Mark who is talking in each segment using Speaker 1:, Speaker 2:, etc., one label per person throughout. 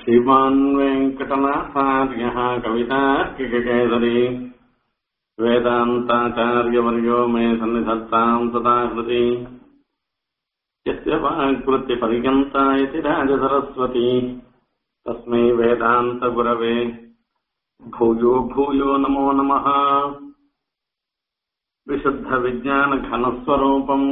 Speaker 1: श्रीमान् वेङ्कटनाथार्यः कवितार्किककेसरी वेदान्ताचार्यवर्यो मे सन्निधत्ताम् सदा हृदि यस्य वाक्कृत्यपर्यन्ता इति राजसरस्वती तस्मै वेदान्तगुरवे भूयो भूयो नमो नमः विशुद्धविज्ञानघनस्वरूपम्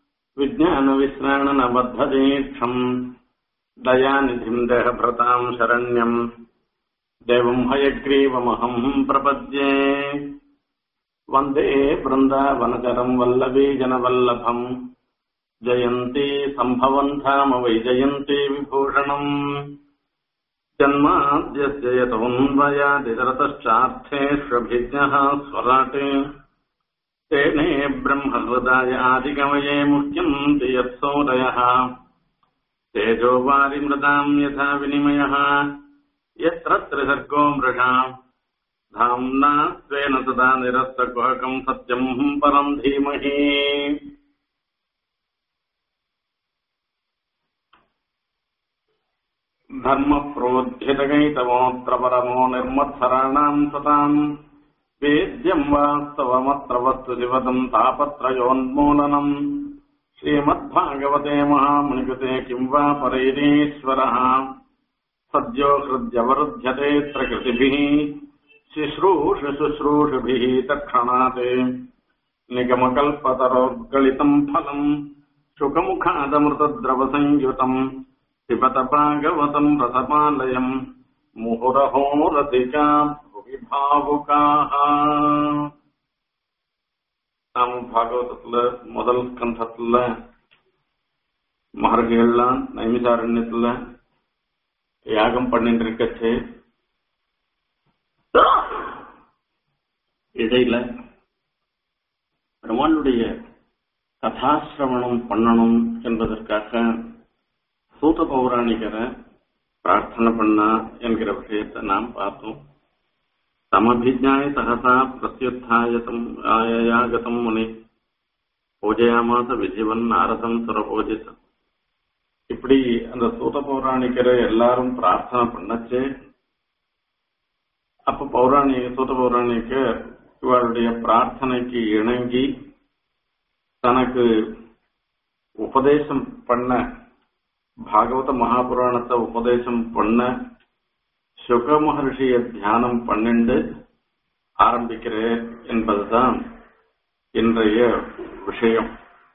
Speaker 1: विज्ञानविश्राणनबद्धदीक्षम् दयानिधिम् देहभृताम् शरण्यम् देवम् हयग्रीवमहम् प्रपद्ये वन्दे वृन्दावनचरम् वल्लभीजनवल्लभम् जयन्ती सम्भवन् धाम वै जयन्ती विभूषणम् जन्माद्यस्य यतोऽन्वयादितरतश्चार्थेष्वभिज्ञः स्वराटे तेने ब्रह्महृदाय आदिगमये मुह्यन्ति यत्सोदयः तेजो वारिमृदाम् यथा विनिमयः यत्र त्रिसर्गो मृषा धाम्ना स्वेन सदा निरस्तकुहकम् सत्यम् परम् धीमहि धर्मप्रोद्धितगैतमोऽत्र परमो निर्मत्सराणाम् सताम् वेद्यम् वास्तवमत्र वस्तु दिवदम् तापत्रयोन्मूलनम् श्रीमद्भागवते महामुनिकृते किम् वा परैरीश्वरः सद्यो हृद्यवरुध्यते प्रकृतिभिः शुश्रूषुशुश्रूषुभिः तत्क्षणात् निगमकल्पतरोद्गलितम् फलम् शुकमुखादमृतद्रवसंयुतम् पिबत भागवतम् रसपालयम् मुहुरहो रसिका भुवि भावुकाः நாம பாகவதத்துல முதல் ஸ்கந்தத்துல மகர்ஷிகள்லாம் நைமிசாரண்யத்துல யாகம் பண்ணிட்டு இருக்கச்சு இடையில பெருமானுடைய கதாசிரவணம் பண்ணணும் என்பதற்காக சூத பௌராணிகரை பிரார்த்தனை பண்ணா என்கிற விஷயத்தை நாம் பார்த்தோம் தமபிஜாய சகசா பிரத்யுத்தாயதம் ஆயாகதம் முனி பூஜையாமாச விஜிவன் நாரதம் சுரபூஜிதம் இப்படி அந்த சூத பௌராணிகரை எல்லாரும் பிரார்த்தனை பண்ணச்சு அப்ப பௌராணிக சூத பௌராணிக இவருடைய பிரார்த்தனைக்கு இணங்கி தனக்கு உபதேசம் பண்ண பாகவத மகாபுராணத்தை உபதேசம் பண்ண சுக மகர்ஷிய தியானம் பன்னெண்டு ஆரம்பிக்கிறேன் என்பதுதான் இன்றைய விஷயம்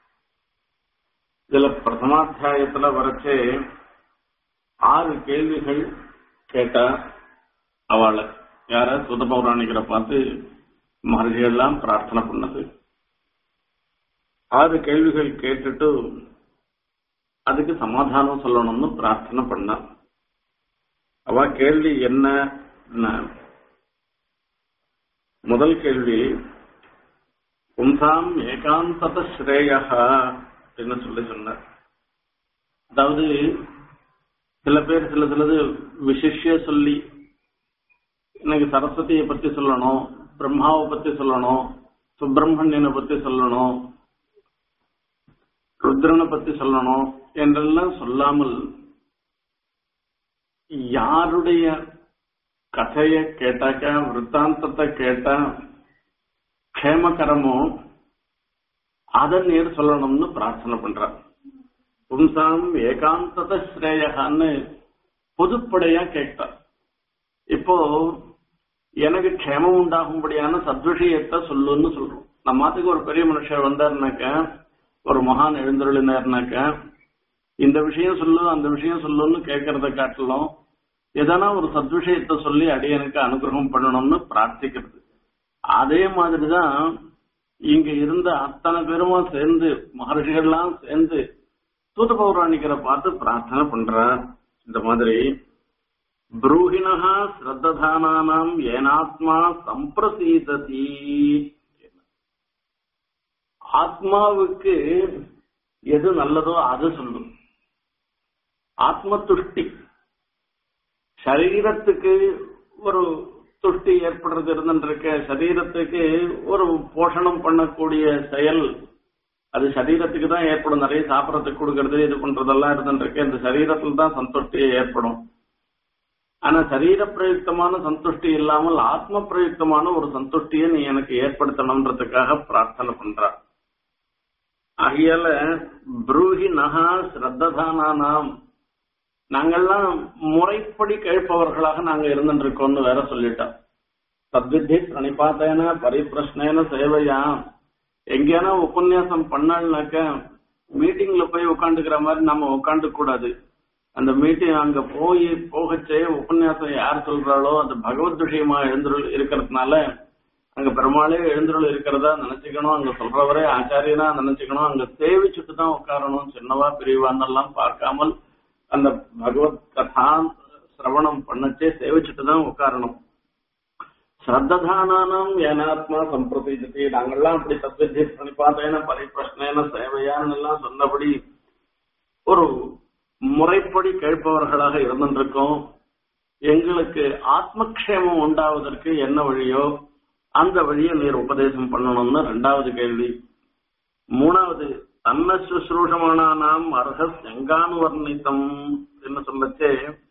Speaker 1: இதுல பிரதமாத்தியாயத்துல வரைச்சே ஆறு கேள்விகள் கேட்டா அவளை யார சுத பௌராணிகரை பார்த்து மகர்ஷியெல்லாம் பிரார்த்தனை பண்ணது ஆறு கேள்விகள் கேட்டுட்டு அதுக்கு சமாதானம் சொல்லணும்னு பிரார்த்தனை பண்ண அவ கேள்வி என்ன முதல் கேள்வி பும்சாம் ஏகாந்தத ஸ்ரேயா அப்படின்னு சொல்லி சொன்னார் அதாவது சில பேர் சில சிலது விசிஷ்ய சொல்லி எனக்கு சரஸ்வதியை பத்தி சொல்லணும் பிரம்மாவை பத்தி சொல்லணும் சுப்பிரமணியனை பத்தி சொல்லணும் ருத்ரனை பத்தி சொல்லணும் என்றெல்லாம் சொல்லாமல் யாருடைய கதைய கேட்டாக்கா விற்த்தாந்தத்தை கேட்டா க்ஷேமகரமோ அதை நேர் சொல்லணும்னு பிரார்த்தனை பண்றார் பும்சாம் ஏகாந்தத ஸ்ரேயகான்னு பொதுப்படையா கேட்டார் இப்போ எனக்கு க்ஷேமம் உண்டாகும்படியான சத்விஷயத்தை சொல்லுன்னு சொல்றோம் நம்மாத்துக்கு ஒரு பெரிய மனுஷர் வந்தாருனாக்க ஒரு மகான் எழுந்தருளினார்னாக்க இந்த விஷயம் சொல்லு அந்த விஷயம் சொல்லுன்னு கேட்கறத காட்டிலும் எதனா ஒரு சத்விஷயத்தை சொல்லி அடியனுக்கு அனுகிரகம் பண்ணணும்னு பிரார்த்திக்கிறது அதே மாதிரிதான் இங்க இருந்த அத்தனை பேருமா சேர்ந்து மகர்ஷிகள்லாம் சேர்ந்து தூத பௌராணிகரை பார்த்து பிரார்த்தனை பண்றார் இந்த மாதிரி புரூஹினஹா ஸ்ரத்ததானாம் ஏனாத்மா சம்பிரசீததி ஆத்மாவுக்கு எது நல்லதோ அது சொல்லும் ஆத்ம துஷ்டி சரீரத்துக்கு ஒரு துஷ்டி ஏற்படுறது இருந்துருக்க சரீரத்துக்கு ஒரு போஷணம் பண்ணக்கூடிய செயல் அது சரீரத்துக்கு தான் ஏற்படும் நிறைய சாப்பிடறதுக்கு கொடுக்கறது இது பண்றதெல்லாம் இருந்துருக்கு இந்த சரீரத்துல தான் சந்துஷ்டி ஏற்படும் ஆனா சரீர பிரயுக்தமான சந்துஷ்டி இல்லாமல் ஆத்ம பிரயுக்தமான ஒரு சந்துஷ்டியை நீ எனக்கு ஏற்படுத்தணும்ன்றதுக்காக பிரார்த்தனை பண்ற ஆகையால புரூஹி நகா ஸ்ரத்ததானாம் நாங்கெல்லாம் முறைப்படி கேட்பவர்களாக நாங்க இருந்துட்டு இருக்கோம்னு வேற சொல்லிட்டோம் சத்வித்தி பிரணிபாத்தேன பரிப்பிரஷ்னேன சேவையா எங்கேனா உபன்யாசம் பண்ணாள்னாக்க மீட்டிங்ல போய் உட்காந்துக்கிற மாதிரி நம்ம உட்காந்து கூடாது அந்த மீட்டிங் அங்க போய் போகச்சே உபன்யாசம் யார் சொல்றாளோ அது பகவத் விஷயமா எழுந்துருள் இருக்கிறதுனால அங்க பெருமாளே எழுந்துருள் இருக்கிறதா நினைச்சுக்கணும் அங்க சொல்றவரே ஆச்சாரியனா நினைச்சுக்கணும் அங்க சேவிச்சுட்டு தான் உட்காரணும் சின்னவா பெரியவான்னெல்லாம் பார்க்காமல் அந்த பகவத் கதா சிரவணம் பண்ணச்சே சேவிச்சுட்டு தான் உட்காரணும் ஸ்ரத்ததானானம் ஏனாத்மா சம்பிரதிஜதி நாங்கெல்லாம் அப்படி சத்வித்தி பிரணிபாத்தேன பரிப்பிரஷ்னேன சேவையான்னு எல்லாம் சொன்னபடி ஒரு முறைப்படி கேட்பவர்களாக இருந்திருக்கோம் எங்களுக்கு ஆத்மக்ஷேமம் உண்டாவதற்கு என்ன வழியோ அந்த வழியை நீர் உபதேசம் பண்ணணும்னு ரெண்டாவது கேள்வி மூணாவது தன்ன சுশ্ரூஷமான நாம் அர்ஹ செங்கானுவர்ணித்தம் என்ன சொல்லச்சே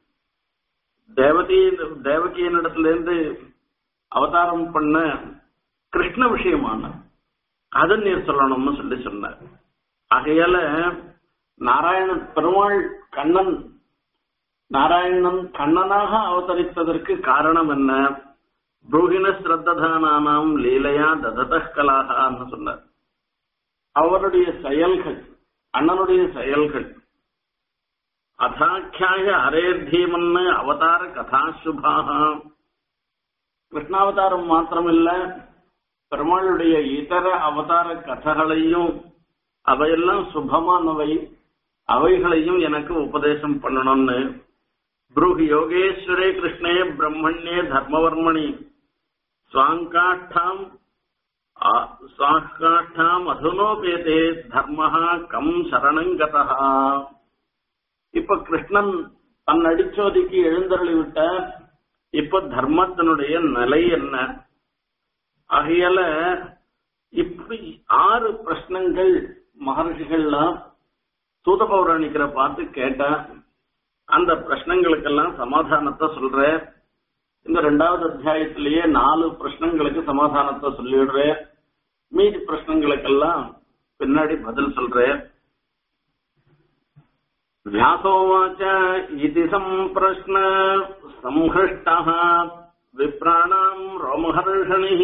Speaker 1: தேவதி தேவகியனிடத்துல இருந்து அவதாரம் பண்ண கிருஷ்ண விஷயமான அதை நீர் சொல்லணும்னு சொல்லி சொன்னார் ஆகையால நாராயண பெருமாள் கண்ணன் நாராயணன் கண்ணனாக அவதரித்ததற்கு காரணம் என்ன புரோகிண ஸ்ரத்ததானாம் லீலையா ததத கலாகான்னு சொன்னார் அவருடைய செயல்கள் அண்ணனுடைய செயல்கள் அதாக்கியாய ஹரேர்தீமன்னு அவதார கதாசுபாக கிருஷ்ணாவதாரம் மாத்திரமில்ல பெருமாளுடைய இதர அவதார கதைகளையும் அவையெல்லாம் சுபமானவை அவைகளையும் எனக்கு உபதேசம் பண்ணணும்னு புருஹ் யோகேஸ்வரே கிருஷ்ணே பிரம்மண்யே தர்மவர்மணி சுவாங்காஷ்டாம் சுவாங்காஷ்டாம் அதுனோபேதே தர்மஹா கம் சரணங்கதா இப்ப கிருஷ்ணன் தன் அடிச்சோதிக்கு எழுந்தருளி விட்ட இப்ப தர்மத்தினுடைய நிலை என்ன ஆகையால இப்படி ஆறு பிரश्னங்கள் மகர்ஷிகள்லாம் சூத பௌராணிக்கரை பார்த்து கேட்டா அந்த பிரश्னங்களுக்கெல்லாம் சமாதானத்தை சொல்ற இந்த ரெண்டாவது அத்தியாயத்திலேயே நாலு பிரश्னங்களுக்கு சமாதானத்தை சொல்லிடுற மீதி பிரश्னங்களுக்கெல்லாம் பின்னாடி பதில் சொல்ற व्यासोवाच इति सम्प्रश्न संहृष्टः विप्राणाम् रोमहर्षणिः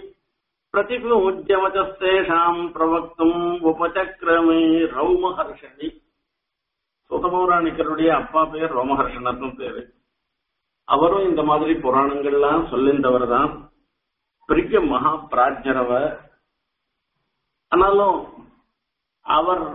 Speaker 1: प्रतिपूज्यवचस्तेषाम् प्रवक्तुम् उपचक्रमे ரௌமஹர்ஷணி சுதபௌராணிக்கருடைய அப்பா பேர் ரோமஹர்ஷணர்னு பேரு அவரும் இந்த மாதிரி புராணங்கள்லாம் சொல்லிந்தவர் தான் பெரிய மகா பிராஜ்ஞரவர் ஆனாலும் அவர்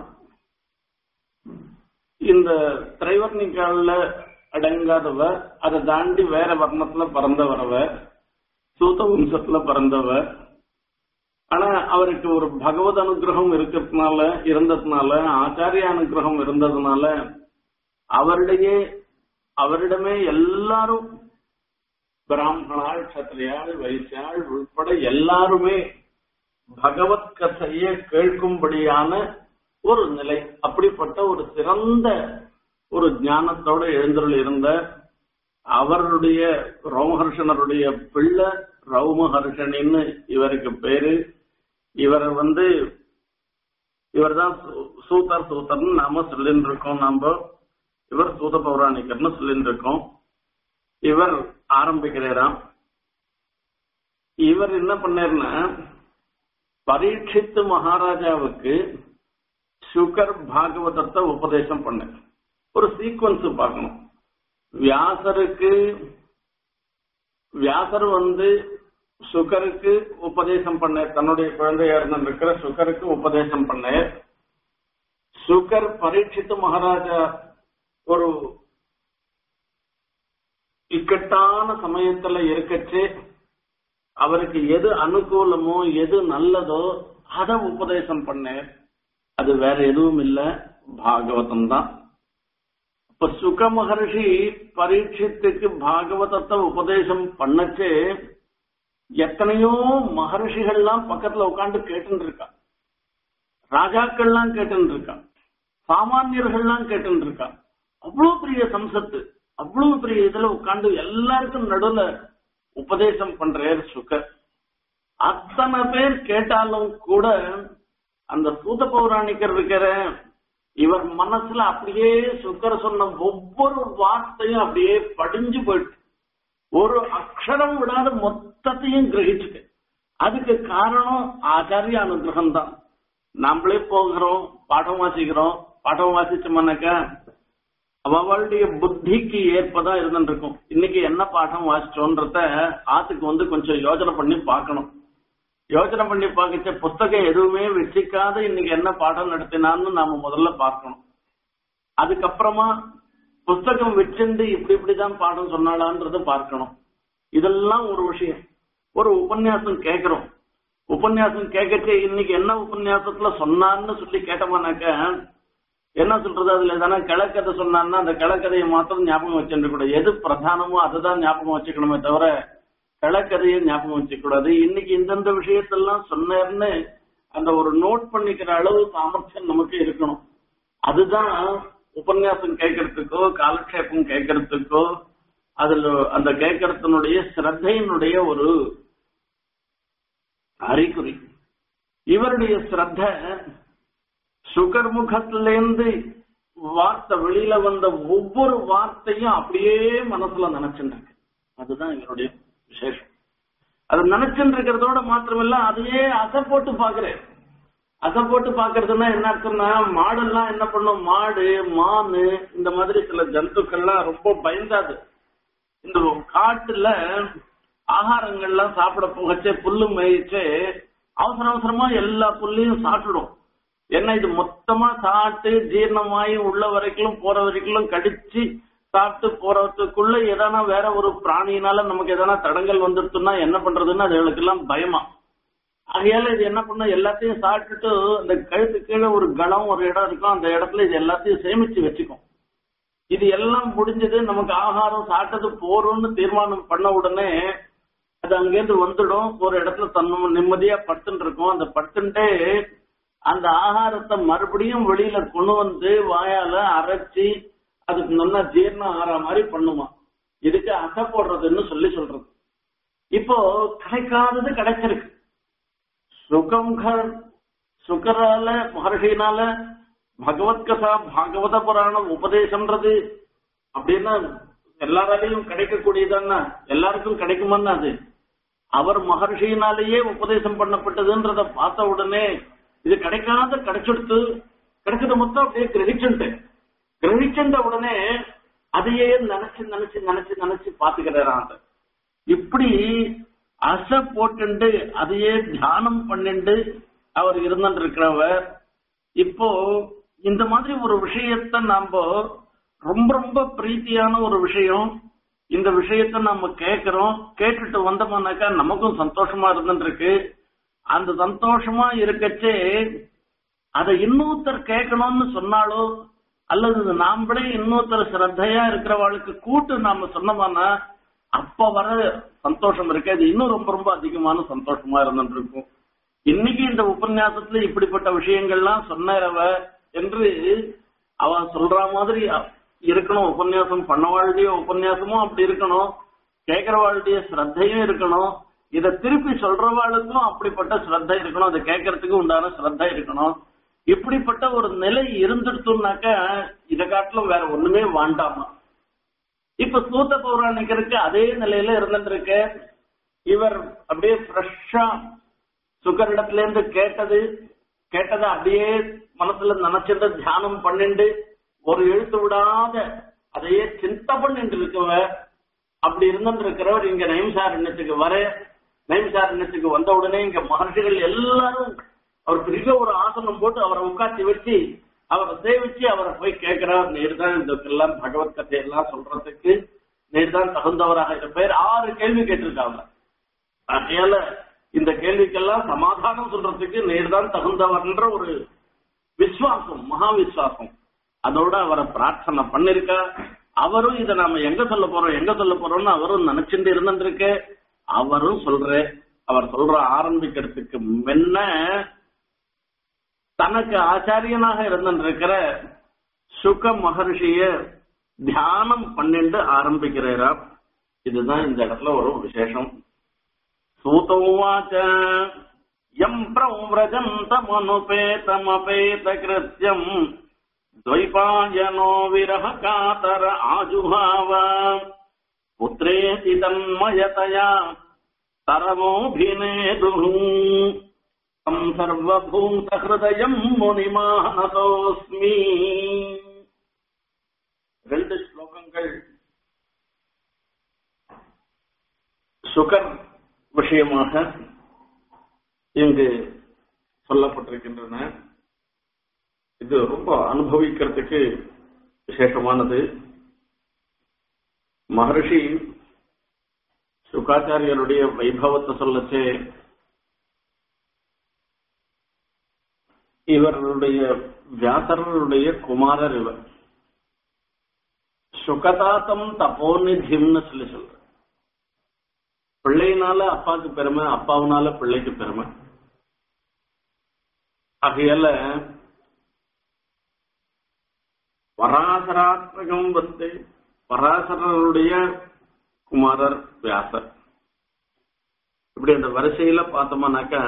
Speaker 1: இந்த திரைவர்ணிக்கால அடங்காதவர் அதை தாண்டி வேற வர்ணத்துல பிறந்தவரவர் சூத வம்சத்துல பிறந்தவர் ஆனா அவருக்கு ஒரு பகவத் அனுகிரகம் இருக்கிறதுனால இருந்ததுனால ஆச்சாரிய அனுகிரகம் இருந்ததுனால அவரிடையே அவரிடமே எல்லாரும் பிராமணாள் கத்திரியாள் வைசியாள் உள்பட எல்லாருமே பகவத் கதையை கேட்கும்படியான ஒரு நிலை அப்படிப்பட்ட ஒரு சிறந்த ஒரு ஞானத்தோட எழுந்தருள் இருந்த அவருடைய ரோமஹர்ஷனருடைய பிள்ளை ரௌமஹர்ஷனின்னு இவருக்கு பேரு இவர் வந்து இவர் தான் சூத்தர் சூத்தர்னு நாம சொல்லிட்டு இருக்கோம் நாம இவர் சூத பௌராணிகர்னு சொல்லிட்டு இருக்கோம் இவர் ஆரம்பிக்கிறாராம் இவர் என்ன பண்ணாருன்னா பரீட்சித்து மகாராஜாவுக்கு சுகர் பாகவதத்தை உபதேசம் பண்ண ஒரு சீக்வன்ஸ் பார்க்கணும் வியாசருக்கு வியாசர் வந்து சுகருக்கு உபதேசம் பண்ண தன்னுடைய குழந்தையா இருந்திருக்கிற சுகருக்கு உபதேசம் பண்ண சுகர் பரீட்சித்து மகாராஜா ஒரு இக்கட்டான சமயத்துல இருக்கச்சு அவருக்கு எது அனுகூலமோ எது நல்லதோ அதை உபதேசம் பண்ணேன் அது வேற எதுவும் இல்ல பாகவதம் தான் இப்ப சுக மகர்ஷி பரீட்சித்துக்கு பாகவதத்தை உபதேசம் பண்ணச்சு எத்தனையோ மகர்ஷிகள்லாம் பக்கத்துல உட்காந்து கேட்டு இருக்கா ராஜாக்கள்லாம் கேட்டு இருக்கா சாமானியர்கள்லாம் கேட்டு இருக்கா அவ்வளவு பெரிய சம்சத்து அவ்வளவு பெரிய இதுல உட்கார்ந்து எல்லாருக்கும் நடுவுல உபதேசம் பண்றார் சுகர் அத்தனை பேர் கேட்டாலும் கூட அந்த சூத பௌராணிக்கர் இருக்கிற இவர் மனசுல அப்படியே சுக்கர் சொன்ன ஒவ்வொரு வார்த்தையும் அப்படியே படிஞ்சு போயிட்டு ஒரு அக்ஷரம் விடாத மொத்தத்தையும் கிரகிச்சுட்டு அதுக்கு காரணம் ஆச்சாரிய அனுகிரகம் தான் நம்மளே போகிறோம் பாடம் வாசிக்கிறோம் பாடம் வாசிச்சோம்னாக்கா அவளுடைய புத்திக்கு ஏற்பதா இருந்துருக்கும் இன்னைக்கு என்ன பாடம் வாசிச்சோன்றத ஆத்துக்கு வந்து கொஞ்சம் யோசனை பண்ணி பார்க்கணும் யோசனை பண்ணி பார்க்கச்ச புத்தகம் எதுவுமே வச்சுக்காத இன்னைக்கு என்ன பாடம் நடத்தினான்னு நாம முதல்ல பார்க்கணும் அதுக்கப்புறமா புஸ்தகம் வச்சிருந்து இப்படி இப்படிதான் பாடம் சொன்னாலான்றத பார்க்கணும் இதெல்லாம் ஒரு விஷயம் ஒரு உபன்யாசம் கேட்கிறோம் உபன்யாசம் கேட்கச்சே இன்னைக்கு என்ன உபன்யாசத்துல சொன்னான்னு சொல்லி கேட்டோம்னாக்க என்ன சொல்றது அதுல எதனா கிழக்கதை சொன்னான்னா அந்த கிழக்கதையை மாத்திரம் ஞாபகம் வச்சுட்டு கூட எது பிரதானமோ அதுதான் ஞாபகம் வச்சுக்கணுமே தவிர கிழக்கதையை ஞாபகம் வச்சுக்க கூடாது இன்னைக்கு இந்தந்த விஷயத்தெல்லாம் சொன்னேர்னு அந்த ஒரு நோட் பண்ணிக்கிற அளவு சாமர்த்தியம் நமக்கு இருக்கணும் அதுதான் உபன்யாசம் கேட்கறதுக்கோ காலக்ஷேபம் கேட்கறதுக்கோ அதுல அந்த கேட்கறதுனுடைய சிரத்தையினுடைய ஒரு அறிகுறி இவருடைய ஸ்ரத்த சுகர் முகத்திலேருந்து வார்த்தை வெளியில வந்த ஒவ்வொரு வார்த்தையும் அப்படியே மனசுல நினைச்சுருக்கு அதுதான் இவருடைய விசேஷம் அது நினைச்சுட்டு இருக்கிறதோட மாத்திரமில்ல அதையே அசை போட்டு பாக்குறேன் அசை போட்டு பாக்குறதுன்னா என்ன அர்த்தம்னா மாடெல்லாம் என்ன பண்ணும் மாடு மானு இந்த மாதிரி சில ஜந்துக்கள்லாம் ரொம்ப பயந்தாது இந்த காட்டுல ஆகாரங்கள்லாம் சாப்பிட போகச்சே புல்லு மேய்ச்சே அவசர அவசரமா எல்லா புல்லையும் சாப்பிடும் ஏன்னா இது மொத்தமா சாப்பிட்டு ஜீரணமாயி உள்ள வரைக்கும் போற வரைக்கும் கடிச்சு சாப்பிட்டு போறதுக்குள்ள எதனா வேற ஒரு பிராணியினால நமக்கு எதனா தடங்கள் வந்துருச்சுன்னா என்ன பண்றதுன்னு அதுகளுக்கு எல்லாம் பயமா ஆகையால இது என்ன பண்ண எல்லாத்தையும் சாப்பிட்டுட்டு அந்த கழுத்து கீழே ஒரு கணம் ஒரு இடம் இருக்கும் அந்த இடத்துல இது எல்லாத்தையும் சேமிச்சு வச்சுக்கும் இது எல்லாம் முடிஞ்சது நமக்கு ஆகாரம் சாப்பிட்டது போறோம்னு தீர்மானம் பண்ண உடனே அது அங்கேருந்து வந்துடும் ஒரு இடத்துல தன்ன நிம்மதியா படுத்துட்டு இருக்கும் அந்த படுத்துட்டே அந்த ஆகாரத்தை மறுபடியும் வெளியில கொண்டு வந்து வாயால அரைச்சி அதுக்கு நல்லா ஜீரணம் ஆற மாதிரி பண்ணுமா இதுக்கு அசை போடுறதுன்னு சொல்லி சொல்றது இப்போ கிடைக்காதது கிடைச்சிருக்கு சுகம்கர் சுகரால மகர்ஷினால பகவத் கதா பாகவத புராணம் உபதேசம்ன்றது அப்படின்னா எல்லாராலையும் கிடைக்கக்கூடியதான்னா எல்லாருக்கும் கிடைக்குமான்னா அது அவர் மகர்ஷியினாலேயே உபதேசம் பண்ணப்பட்டதுன்றத பார்த்த உடனே இது கிடைக்காத கிடைச்செடுத்து கிடைச்சது மொத்தம் அப்படியே கிரகிச்சுட்டு கிரகிச்சுட்ட உடனே அதையே நினைச்சு நினைச்சு நினைச்சு நினைச்சு பாத்துக்கிறாராம் இப்படி அசை போட்டுண்டு அதையே தியானம் பண்ணிண்டு அவர் இருந்துட்டு இருக்கிறவர் இப்போ இந்த மாதிரி ஒரு விஷயத்த நாம ரொம்ப ரொம்ப பிரீத்தியான ஒரு விஷயம் இந்த விஷயத்த நம்ம கேட்கிறோம் கேட்டுட்டு வந்தோம்னாக்கா நமக்கும் சந்தோஷமா இருந்துட்டு இருக்கு அந்த சந்தோஷமா இருக்கச்சே அதை இன்னொருத்தர் கேட்கணும்னு சொன்னாலோ அல்லது நாமளே இன்னொருத்தர் சிரத்தையா இருக்கிறவாளுக்கு கூட்டு நாம சொன்னோம்னா அப்ப வர சந்தோஷம் இருக்கு அது இன்னும் ரொம்ப ரொம்ப அதிகமான சந்தோஷமா இருந்துட்டு இருக்கும் இன்னைக்கு இந்த உபன்யாசத்துல இப்படிப்பட்ட விஷயங்கள்லாம் சொன்னவ என்று அவ சொல்ற மாதிரி இருக்கணும் உபன்யாசம் பண்ணவாளுடைய உபன்யாசமும் அப்படி இருக்கணும் கேட்கிறவாளுடைய ஸ்ரத்தையும் இருக்கணும் இத திருப்பி சொல்றவாளுக்கும் அப்படிப்பட்ட ஸ்ரத்த இருக்கணும் அதை கேட்கறதுக்கு உண்டான ஸ்ரத்த இருக்கணும் இப்படிப்பட்ட ஒரு நிலை இருந்துடுத்துனாக்க இதை காட்டிலும் வேற ஒண்ணுமே வேண்டாமா இப்ப சூத்த பௌராணிகருக்கு அதே நிலையில இருந்துட்டு இருக்க இவர் அப்படியே ஃப்ரெஷ்ஷா சுகரிடத்துல இருந்து கேட்டது கேட்டதை அப்படியே மனசுல நினைச்சிட்டு தியானம் பண்ணிண்டு ஒரு எழுத்து விடாத அதையே சிந்த பண்ணிட்டு இருக்கவ அப்படி இருந்துட்டு இருக்கிறவர் இங்க நைம்சாரண்யத்துக்கு வர நைம்சாரண்யத்துக்கு வந்த உடனே இங்க மகர்ஷிகள் எல்லாரும் அவர் பெரிய ஒரு ஆசனம் போட்டு அவரை உட்காந்து வச்சு அவரை சேவிச்சு அவரை போய் கேட்கிறார் நீர் தான் இதற்கெல்லாம் பகவத் கதையெல்லாம் சொல்றதுக்கு நீர் தான் தகுந்தவராக இருப்பார் ஆறு கேள்வி கேட்டிருக்காங்க அதனால இந்த கேள்விக்கெல்லாம் சமாதானம் சொல்றதுக்கு நீர் தான் தகுந்தவர்ன்ற ஒரு விசுவாசம் மகா விசுவாசம் அதோட அவரை பிரார்த்தனை பண்ணிருக்க அவரும் இதை நாம எங்க சொல்ல போறோம் எங்க சொல்ல போறோம்னு அவரும் நினைச்சுட்டு இருந்துருக்கு அவரும் சொல்ற அவர் சொல்ற ஆரம்பிக்கிறதுக்கு முன்ன தனக்கு ஆச்சாரியனாக இருந்திருக்கிற சுக மகர்ஷிய தியானம் பண்ணிட்டு ஆரம்பிக்கிறாரா இதுதான் இந்த இடத்துல ஒரு விசேஷம் சூதோவாச்ச எம் பிரௌவ்ரஜந்தமனுபேதமபேத கிருத்யம் द्वैपायनो विरह कातर आजुहाव पुत्रेति तन्मयतया तरवोऽभिनेदुः तम् सर्वभूतहृदयम् मुनिमानतोऽस्मि ரெண்டு ஸ்லோகங்கள் சுகர் விஷயமாக இங்கு சொல்லப்பட்டிருக்கின்றன இது ரொம்ப அனுபவிக்கிறதுக்கு விசேஷமானது மகர்ஷி சுகாச்சாரியருடைய வைபவத்தை சொல்லச்சே இவர்களுடைய வியாசருடைய குமாரர் இவர் சுகதாத்தம் தபோநிதிம்னு சொல்லி சொல்ற பிள்ளையினால அப்பாவுக்கு பெருமை அப்பாவுனால பிள்ளைக்கு பெருமை ஆகையால பராசராத்மகம் வந்து பராசரருடைய குமாரர் வியாசர் இப்படி அந்த வரிசையில பார்த்தோம்னாக்கா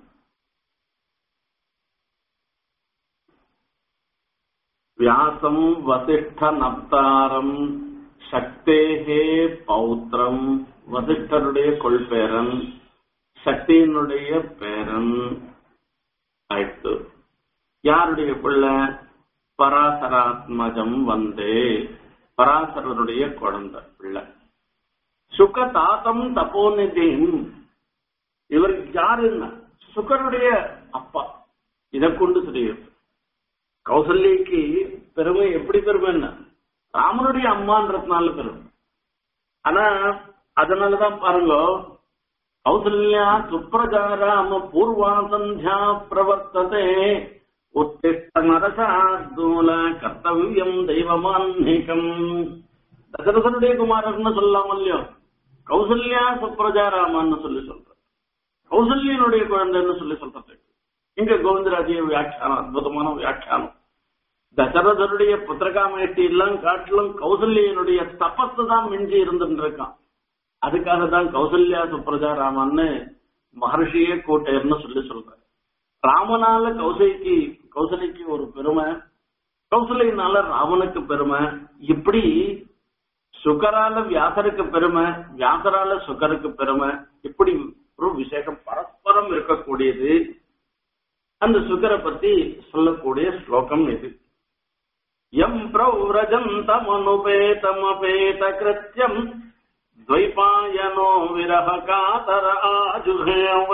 Speaker 1: வியாசம் வசிஷ்ட நப்தாரம் சக்தேகே பௌத்திரம் வசிஷ்டருடைய கொள்பேரன் சக்தியினுடைய பேரன் ஆயிடுத்து யாருடைய பிள்ளை பராசராத்மஜம் வந்தே பராசரருடைய குழந்தை பிள்ளை சுக தாத்தம் தப்போநிதியும் இவர் யாருன்னா சுகருடைய அப்பா இதை கொண்டு தெரியும் கௌசல்யக்கு பெருமை எப்படி பெருமைன்னா ராமனுடைய அம்மான்றதுனால பெருமை ஆனா அதனாலதான் பாருங்க கௌசல்யா சுப்ரஜாராம பூர்வா சந்தியா பிரவர்த்ததே உத்திஷ்ட நரசார்தூல கர்த்தவியம் தெய்வமான்மிகம் தசரதனுடைய குமாரர்னு சொல்லலாம் இல்லையோ கௌசல்யா சுப்ரஜாராமன்னு சொல்லி சொல்ற கௌசல்யனுடைய குழந்தைன்னு சொல்லி சொல்றது இங்க கோவிந்தராஜிய வியாக்கியானம் அற்புதமான வியாக்கியானம் தசரதனுடைய புத்திரகாமேட்டி எல்லாம் காட்டிலும் கௌசல்யனுடைய தபத்து தான் மிஞ்சி இருந்துட்டு இருக்கான் அதுக்காக தான் கௌசல்யா சுப்ரஜா ராமன்னு மகர்ஷியே கோட்டையர்னு சொல்லி சொல்ற ராமனால கௌசலிக்கு கௌசலிக்கு ஒரு பெருமை கௌசல்யினால ராமனுக்கு பெருமை இப்படி சுகரால வியாசருக்கு பெருமை வியாசரால சுகருக்கு பெருமை இப்படி ஒரு விசேஷம் பரஸ்பரம் இருக்கக்கூடியது அந்த சுகரை பத்தி சொல்லக்கூடிய ஸ்லோகம் இது எம் பிரௌரஜந்தமனுபேதமபேத கிருத்தியம் द्वैपायनो विरह कातर आजुहेव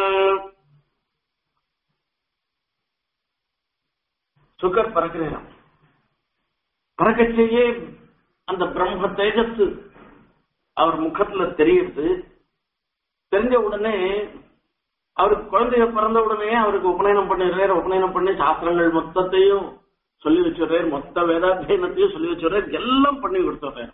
Speaker 1: சுகர் பறக்கிறான் பறக்கச்சேயே அந்த பிரம்ம தேஜஸ் அவர் முகத்துல தெரியுது தெரிஞ்ச உடனே அவருக்கு குழந்தைய பிறந்த உடனே அவருக்கு உபநயனம் பண்ணிடுறாரு உபநயனம் பண்ணி சாஸ்திரங்கள் மொத்தத்தையும் சொல்லி வச்சுடுறாரு மொத்த வேதாத்தியனத்தையும் சொல்லி வச்சுடுறாரு எல்லாம் பண்ணி கொடுத்துடுறாரு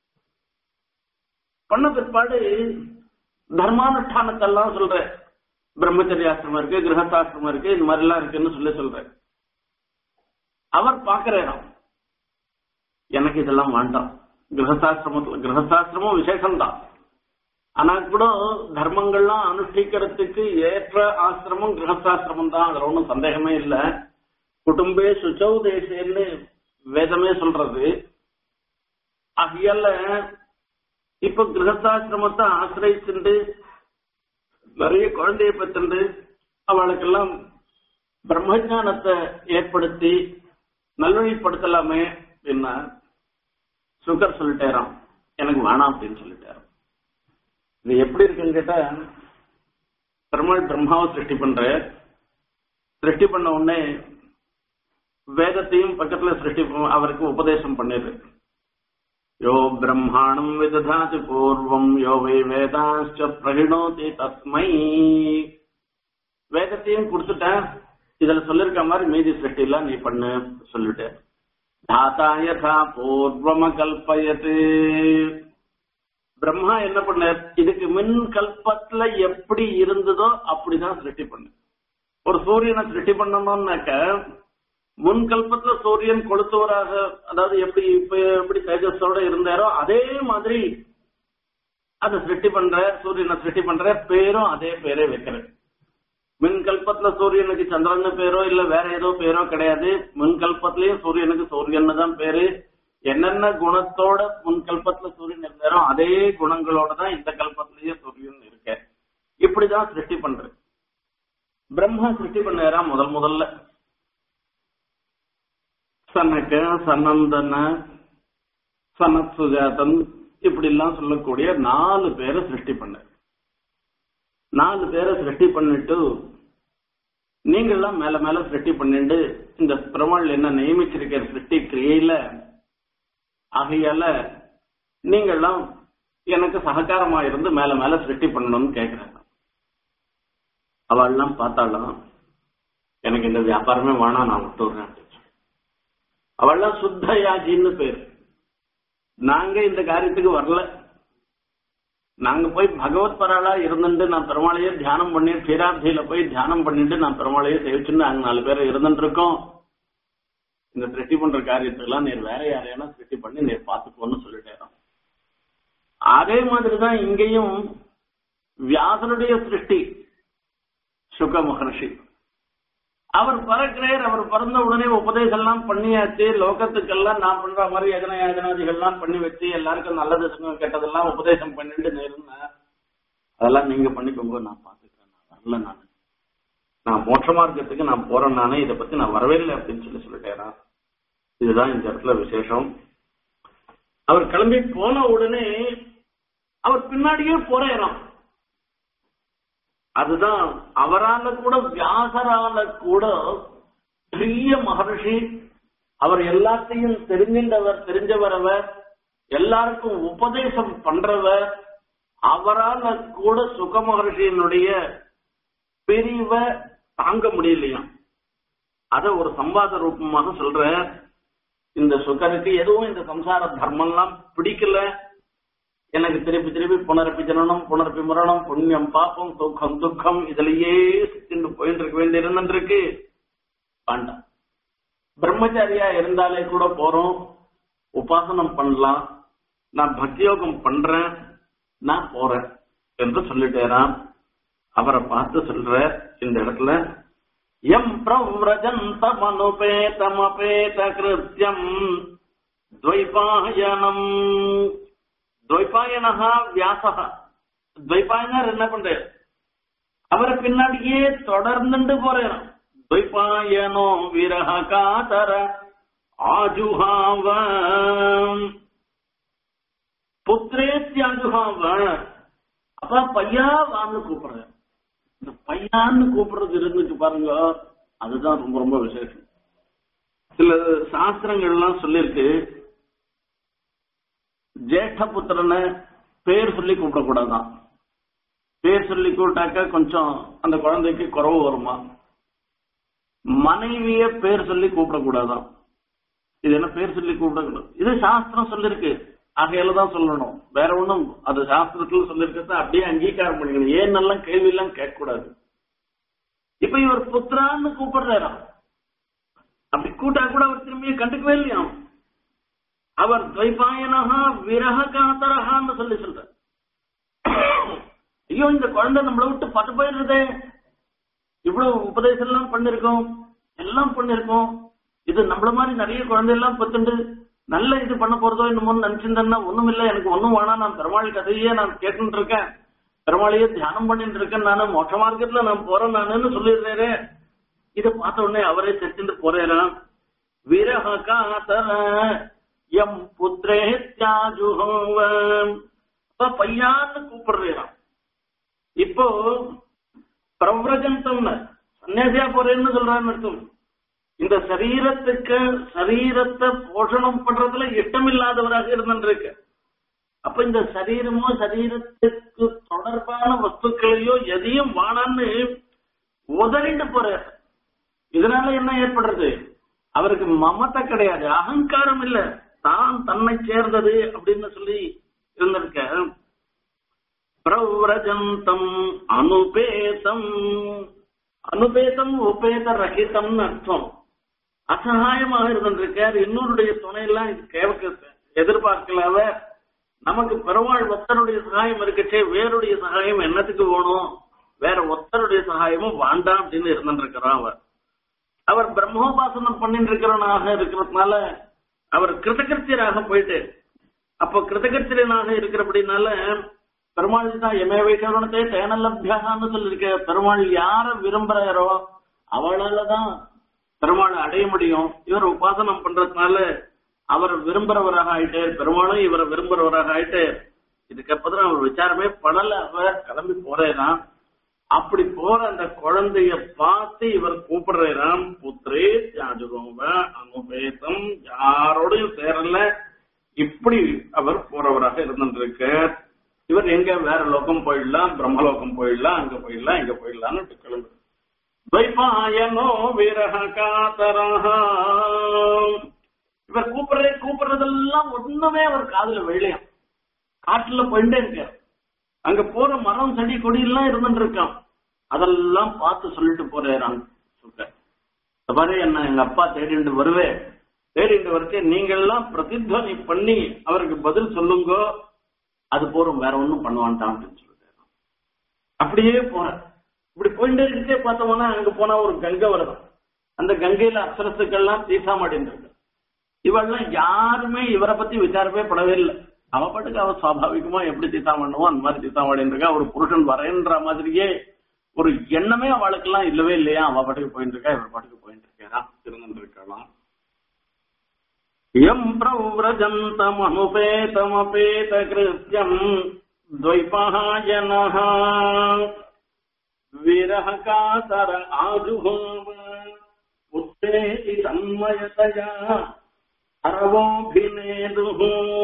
Speaker 1: பண்ண பிற்பாடு தர்மானுஷ்டானத்தெல்லாம் சொல்ற பிரம்மச்சரியாசிரமம் இருக்கு கிரகஸ்தாசிரமம் இருக்கு இந்த மாதிரி எல்லாம் இருக்குன்னு சொல்லி சொல்ற அவர் பாக்குறாராம் எனக்கு இதெல்லாம் வேண்டாம் கிரகஸ்தாசிரமத்துல கிரகஸ்தாசிரமம் விசேஷம்தான் ஆனா கூட தர்மங்கள்லாம் அனுஷ்டிக்கிறதுக்கு ஏற்ற ஆசிரமம் கிரகஸ்தாசிரமம் தான் அதுல ஒன்றும் சந்தேகமே இல்லை குடும்பே சுச்சௌ தேசேன்னு வேதமே சொல்றது ஆகையால இப்ப கிரகஸ்தாசிரமத்தை ஆசிரியிச்சுண்டு நிறைய குழந்தைய பெற்றுண்டு அவளுக்கெல்லாம் பிரம்மஜானத்தை ஏற்படுத்தி நல்வழிப்படுத்தலாமே அப்படின்னா சுகர் சொல்லிட்டேராம் எனக்கு வேணாம் அப்படின்னு சொல்லிட்டாராம் இது எப்படி இருக்குன்னு கேட்டா பெருமாள் பிரம்மாவை சிருஷ்டி பண்ற சிருஷ்டி பண்ண உடனே வேதத்தையும் பக்கத்துல சிருஷ்டி அவருக்கு உபதேசம் பண்ணிடுது யோ பிரம்மாணம் விததாதி பூர்வம் யோ வை வேதாச்ச பிரகிணோதி தஸ்மை வேதத்தையும் கொடுத்துட்டேன் இதுல சொல்லிருக்க மாதிரி மீதி சிருஷ்டிலாம் நீ பண்ணு சொல்லிட்டு தாத்தா யதா பூர்வம கல்பயத்து பிரம்மா என்ன பண்ணார் இதுக்கு மின் கல்பத்துல எப்படி இருந்ததோ அப்படிதான் சிருஷ்டி பண்ணு ஒரு சூரியனை சிருஷ்டி பண்ணணும்னாக்க முன்கல்பத்துல சூரியன் கொளுத்துவராக அதாவது எப்படி இப்ப எப்படி தேஜஸோட இருந்தாரோ அதே மாதிரி அதை சிருஷ்டி பண்ற சூரியனை சிருஷ்டி பண்ற பேரும் அதே பேரே வைக்கிறேன் மின்கல்பத்துல சூரியனுக்கு சந்திரன் பேரோ இல்ல வேற ஏதோ பேரோ கிடையாது முன்கல்பத்திலயும் சூரியனுக்கு சூரியன் தான் பேரு என்னென்ன குணத்தோட முன்கல்பத்துல சூரியன் இருந்தாரோ அதே குணங்களோட தான் இந்த கல்பத்திலயும் சூரியன் இருக்க இப்படிதான் சிருஷ்டி பண்ற பிரம்மா சிருஷ்டி பண்ணாரா முதல் முதல்ல சனக சனந்தன சனத் சுஜாதன் இப்படி எல்லாம் சொல்லக்கூடிய நாலு பேரை சிருஷ்டி பண்ண நாலு பேரை சிருஷ்டி பண்ணிட்டு நீங்கெல்லாம் மேல மேல சிருஷ்டி பண்ணிட்டு இந்த பெருமாள் என்ன நியமிச்சிருக்கிற சிருஷ்டி கிரியையில ஆகையால நீங்கெல்லாம் எனக்கு சககாரமா இருந்து மேல மேல சிருஷ்டி பண்ணணும்னு கேக்குறாங்க அவள்லாம் பார்த்தாலும் எனக்கு இந்த வியாபாரமே வேணாம் நான் விட்டுறேன் அவள்லாம் சுத்த யாஜின்னு பேர் நாங்க இந்த காரியத்துக்கு வரல நாங்க போய் பகவத் பராளா இருந்துட்டு நான் பெருமாளையே தியானம் பண்ணி க்ஷீராப்தியில போய் தியானம் பண்ணிட்டு நான் பெருமாளையே சேவிச்சுன்னு நாங்க நாலு பேர் இருந்துட்டு இருக்கோம் இந்த சிருஷ்டி பண்ற காரியத்துக்கெல்லாம் நீர் வேற யாரையான சிருஷ்டி பண்ணி நீர் பாத்துக்கோன்னு சொல்லிட்டேன் அதே மாதிரிதான் இங்கேயும் வியாசனுடைய சிருஷ்டி சுக மகர்ஷி அவர் பறக்கிறார் அவர் பிறந்த உடனே உபதேசம் எல்லாம் பண்ணியாச்சு லோகத்துக்கெல்லாம் நான் பண்ற மாதிரி எதன யாதனாதிகள்லாம் பண்ணி வச்சு எல்லாருக்கும் நல்லது கெட்டதெல்லாம் உபதேசம் பண்ணிட்டு இருந்தேன் அதெல்லாம் நீங்க பண்ணிக்கோங்க நான் பாத்துக்கிறேன் நான் வரல நான் நான் மோட்ச மார்க்கத்துக்கு நான் போறேன் நானே இதை பத்தி நான் வரவே இல்லை அப்படின்னு சொல்லி சொல்லிட்டேன் இதுதான் இந்த இடத்துல விசேஷம் அவர் கிளம்பி போன உடனே அவர் பின்னாடியே போறேறான் அதுதான் அவரால கூட வியாசரால கூட பெரிய மகர்ஷி அவர் எல்லாத்தையும் தெரிஞ்சின்றவர் தெரிஞ்சவரவர் எல்லாருக்கும் உபதேசம் பண்றவர் அவரால கூட சுக மகர்ஷியினுடைய பிரிவை தாங்க முடியலையாம் அத ஒரு சம்வாத ரூபமாக சொல்ற இந்த சுகருக்கு எதுவும் இந்த சம்சார தர்மம்லாம் பிடிக்கல எனக்கு திருப்பி திருப்பி புனரப்பி ஜனனம் புனரப்பி மரணம் புண்ணியம் பாப்பம் துக்கம் துக்கம் இதுலயே சிக்கிண்டு போயிட்டு இருக்க வேண்டி இருந்துருக்கு வேண்டாம் பிரம்மச்சாரியா இருந்தாலே கூட போறோம் உபாசனம் பண்ணலாம் நான் பக்தியோகம் பண்றேன் நான் போறேன் என்று சொல்லிட்டேரான் அவரை பார்த்து சொல்ற இந்த இடத்துல எம் பிரவ்ரஜந்தமனுபேதமபேத கிருத்தியம் துவைபாயனம் துவைபாயனஹா வியாசகா துவைபாயனர் என்ன பண்றாரு அவரை பின்னாடியே தொடர்ந்துட்டு போறாரு துவைபாயனோ விரக காதர ஆஜுஹாவ புத்திரேத்யாஜுஹாவ அப்ப பையா வான்னு கூப்பிடுறாரு இந்த பையான்னு கூப்பிடுறது இருந்துச்சு பாருங்க அதுதான் ரொம்ப ரொம்ப விசேஷம் சில சாஸ்திரங்கள்லாம் சொல்லியிருக்கு ஜேஷ்ட புத்திரனை பேர் சொல்லி கூப்பிடக்கூடாதான் பேர் சொல்லி கூப்பிட்டாக்க கொஞ்சம் அந்த குழந்தைக்கு குறவு வருமா மனைவிய பேர் சொல்லி கூப்பிடக்கூடாதான் இது என்ன பேர் சொல்லி கூப்பிடக்கூடாது இது சாஸ்திரம் சொல்லிருக்கு ஆகையில தான் சொல்லணும் வேற ஒண்ணும் அது சாஸ்திரத்துல சொல்லிருக்கிறத அப்படியே அங்கீகாரம் பண்ணிக்கணும் ஏன் எல்லாம் கேள்வி எல்லாம் கேட்க கூடாது இப்ப இவர் புத்திரான்னு கூப்பிடுறாராம் அப்படி கூட்டா கூட அவர் திரும்பி கண்டுக்கவே இல்லையாம் அவர் துவைபாயனஹா விரக காத்தரஹான்னு சொல்லி சொல்ற ஐயோ இந்த குழந்தை நம்மளை விட்டு பட்டு போயிடுறதே இவ்வளவு உபதேசம் எல்லாம் பண்ணிருக்கோம் எல்லாம் பண்ணிருக்கோம் இது நம்மள மாதிரி நிறைய குழந்தை எல்லாம் பத்துண்டு நல்ல இது பண்ண போறதோ என்னமோ நினைச்சிருந்தேன்னா ஒண்ணும் இல்ல எனக்கு ஒண்ணும் வேணாம் நான் பெருமாள் கதையே நான் கேட்டுட்டு இருக்கேன் பெருமாளையே தியானம் பண்ணிட்டு இருக்கேன் நானு மோட்ச மார்க்கத்துல நான் போறேன் நானுன்னு சொல்லிடுறேன் இத பார்த்த உடனே அவரே தெரிஞ்சுட்டு போறேன் விரக காத்தர எம் புத்திரே தியாஜுஹோவம் அப்ப பையான்னு கூப்பிடுறான் இப்போ பிரவ்ரஜந்தம்னு சன்னியாசியா போறேன்னு சொல்றான்னு அர்த்தம் இந்த சரீரத்துக்கு சரீரத்தை போஷணம் பண்றதுல இஷ்டமில்லாதவராக இருந்திருக்கு அப்ப இந்த சரீரமோ சரீரத்துக்கு தொடர்பான வஸ்துக்களையோ எதையும் வானான்னு உதறிட்டு போறார் இதனால என்ன ஏற்படுறது அவருக்கு மமத்தை கிடையாது அகங்காரம் இல்ல தான் தன்னை சேர்ந்தது அப்படின்னு சொல்லி இருந்திருக்க பிரவ்ரஜந்தம் அனுபேதம் அனுபேதம் உபேத ரகிதம்னு அர்த்தம் அசகாயமாக இருந்திருக்கார் இன்னொருடைய துணையெல்லாம் கேட்க எதிர்பார்க்கல அவர் நமக்கு பெருமாள் ஒத்தருடைய சகாயம் இருக்கச்சே வேறுடைய சகாயம் என்னத்துக்கு வேணும் வேற ஒத்தருடைய சகாயமும் வேண்டாம் அப்படின்னு இருந்துருக்கிறான் அவர் அவர் பிரம்மோபாசனம் பண்ணிட்டு இருக்கிறவனாக இருக்கிறதுனால அவர் கிருதகர்த்தியராக போயிட்டு அப்போ கிருதகர்த்தியனாக இருக்கிறபடினால பெருமாள் தான் எமே வைக்கணுத்தே தேனலபியான்னு சொல்லியிருக்க பெருமாள் யார விரும்புறாரோ அவளாலதான் பெருமாளை அடைய முடியும் இவர் உபாசனம் பண்றதுனால அவர் விரும்புறவராக ஆயிட்டே பெருமாளும் இவரை விரும்புறவராக ஆயிட்டு இதுக்கப்புறம் அவர் விசாரமே படல அவர் கிளம்பி போறேதான் அப்படி போற அந்த குழந்தைய பார்த்து இவர் கூப்பிடுறாராம் புத்திரே ஜாஜுரோவ அனுபேதம் யாரோடையும் சேரல இப்படி அவர் போறவராக இருந்துருக்கார் இவர் எங்க வேற லோகம் போயிடலாம் பிரம்மலோகம் போயிடலாம் அங்க போயிடலாம் இங்க போயிடலாம்னு கிளம்பு துவைபாயனோ விரக காத்தரஹா இவர் கூப்பிடுறே கூப்பிடுறதெல்லாம் ஒண்ணுமே அவர் காதுல வெள்ளையாம் காட்டுல போயிட்டே இருக்கார் அங்க போற மரம் செடி கொடி எல்லாம் இருந்துட்டு இருக்கான் அதெல்லாம் பார்த்து சொல்லிட்டு போறான் சுக்க பாரு என்ன எங்க அப்பா தேடிட்டு வருவேன் தேடிட்டு வரச்சே நீங்க எல்லாம் பிரதித்வனி பண்ணி அவருக்கு பதில் சொல்லுங்க அது போறோம் வேற ஒண்ணும் பண்ணுவான்ட்டான் அப்படின்னு சொல்லிட்டு அப்படியே போறேன் இப்படி போயிட்டே இருக்கே பார்த்தோம்னா அங்க போனா ஒரு கங்கை வருது அந்த கங்கையில அப்சரசுக்கள்லாம் தீசாமாடின்னு இருக்கு இவெல்லாம் யாருமே இவரை பத்தி விசாரமே படவே இல்லை அவ பாட்டுக்கு அவ சுவாபாவிகமா எப்படி தீசா பண்ணுவோம் அந்த மாதிரி தீசா மாடின்னு இருக்கா ஒரு புருஷன் வரேன்ற மாதிரியே ஒரு எண்ணமே அவளுக்கெல்லாம் இல்லவே இல்லையா அவ பாட்டுக்கு போயிட்டு இருக்கா இவர் பாட்டுக்கு போயிட்டு இருக்கா இருந்துட்டு இருக்கலாம் எம் பிரவ்ரஜந்தமனுபேதமபேத கிருத்தியம் द्वैपायनः विरहकातर आजुहोव पुत्रेति तन्मयतया அரவோபினேதுஹு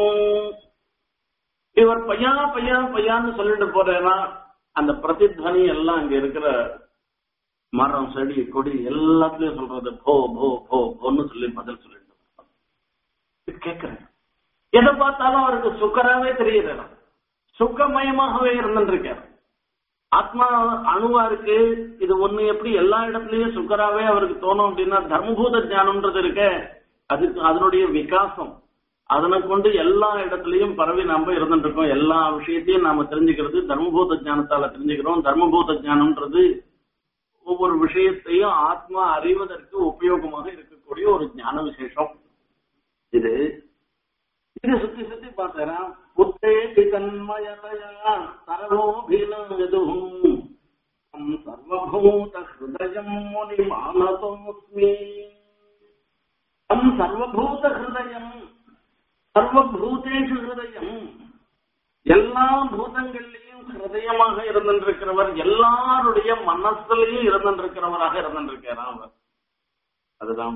Speaker 1: இவர் பையா பையா பையான்னு சொல்லிட்டு போறேன்னா அந்த பிரதித்வனி எல்லாம் அங்க இருக்கிற மரம் செடி கொடி எல்லாத்துலயும் சொல்றது போ போ போ போன்னு சொல்லி பதில் சொல்லிட்டு கேட்கிறேன் எதை பார்த்தாலும் அவருக்கு சுக்கராவே தெரியுது சுக்கமயமாகவே இருந்துருக்கார் ஆத்மா அணுவா இருக்கு இது ஒண்ணு எப்படி எல்லா இடத்துலயும் சுக்கராவே அவருக்கு தோணும் அப்படின்னா தர்மபூத ஞானம்ன்றது இருக்க அதுக்கு அதனுடைய விகாசம் அதனை கொண்டு எல்லா இடத்துலயும் பரவி நாம இருந்துட்டு இருக்கோம் எல்லா விஷயத்தையும் நாம தெரிஞ்சுக்கிறது தர்மபூத ஞானத்தால தெரிஞ்சுக்கிறோம் தர்மபூத ஞானம்ன்றது ஒவ்வொரு விஷயத்தையும் ஆத்மா அறிவதற்கு உபயோகமாக இருக்கக்கூடிய ஒரு ஞான விசேஷம் இது இது சுத்தி சுத்தி பார்த்தேன் புத்தே தன்மயதயா சர்வோபினதும் சர்வபூத ஹிருதயம் முனி மானதோஸ்மி தம் சர்வபூத ஹிருதயம் சர்வபூதேஷு ஹிருதயம் எல்லா பூதங்கள்லயும் ஹிருதயமாக இருந்திருக்கிறவர் எல்லாருடைய மனசுலயும் இருந்திருக்கிறவராக இருந்திருக்கிறார் அவர் அதுதான்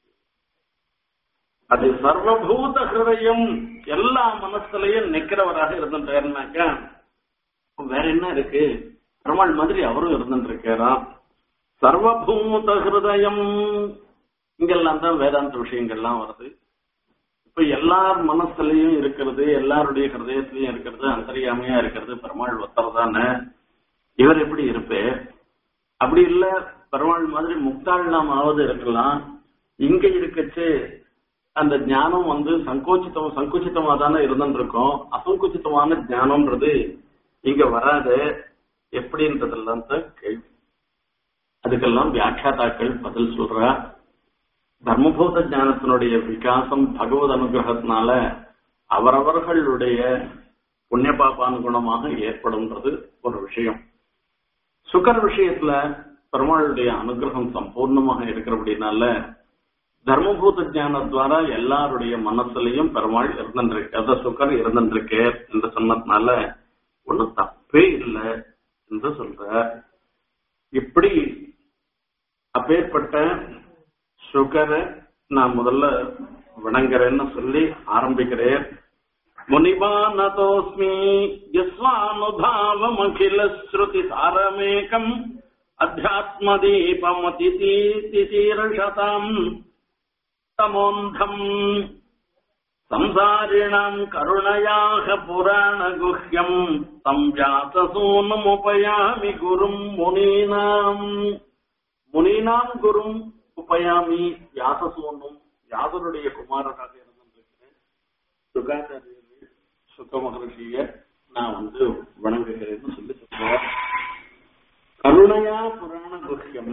Speaker 1: அது சர்வபூத ஹிருதயம் எல்லா மனசுலயும் நிக்கிறவராக இருந்துட்டாருனாக்கா வேற என்ன இருக்கு பெருமாள் மாதிரி அவரும் இருந்துருக்காராம் சர்வபூத ஹிருதயம் இங்கெல்லாம் தான் வேதாந்த விஷயங்கள்லாம் வருது இப்ப எல்லார் மனசுலயும் இருக்கிறது எல்லாருடைய ஹிருதயத்திலயும் இருக்கிறது அந்தரியாமையா இருக்கிறது பெருமாள் ஒத்தர் தானே இவர் எப்படி இருப்பே அப்படி இல்ல பெருமாள் மாதிரி முக்தாள் நாம் ஆவது இருக்கலாம் இங்க இருக்கச்சு அந்த ஞானம் வந்து சங்கோச்சித்தம் சங்குச்சித்தமா தானே இருந்துருக்கோம் அசங்குச்சித்தமான ஞானம்ன்றது இங்க வராது எப்படின்றதெல்லாம் தான் கேள்வி அதுக்கெல்லாம் வியாக்கியாதாக்கள் பதில் சொல்றா தர்மபூத ஞானத்தினுடைய விகாசம் பகவத் அனுகிரகத்தினால அவரவர்களுடைய புண்ணிய பாபானுகுணமாக ஏற்படும்ன்றது ஒரு விஷயம் சுகர் விஷயத்துல பெருமாளுடைய அனுகிரகம் சம்பூர்ணமாக இருக்கிறபடினால தர்மபூத ஞானத்வாரா எல்லாருடைய மனசுலயும் பெருமாள் இருந்திருக்க சுகர் இருந்திருக்கே என்று சொன்னதுனால ஒன்னும் தப்பே இல்லை என்று சொல்ற இப்படி அப்பேற்பட்ட சுகரை நான் முதல்ல வணங்குறேன்னு சொல்லி ஆரம்பிக்கிறேன் முனிபானதோஸ்மி யஸ்வானுபாவமகில ஸ்ருதி சாரமேகம் அத்தியாத்மதீபமதிதீர்ஷதாம் தமோந்தம் संसारिणाम् करुणयाः पुराणगुह्यम् तम् व्याससूनमुपयामि गुरुम् मुनीनाम् मुनीनाम् गुरुम् சமர்ப்பயாமி வியாசசூனும் வியாசருடைய குமாரராக இருந்திருக்கிறேன் சுகாச்சாரியர் சுக மகர்ஷிய நான் வந்து வணங்குகிறேன்னு சொல்லி சொல்றார் கருணையா புராண குஹ்யம்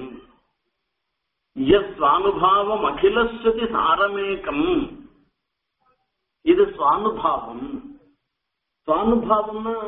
Speaker 1: சுவானுபாவம் அகிலஸ்வதி சாரமேகம் இது சுவானுபாவம் சுவானுபாவம்னா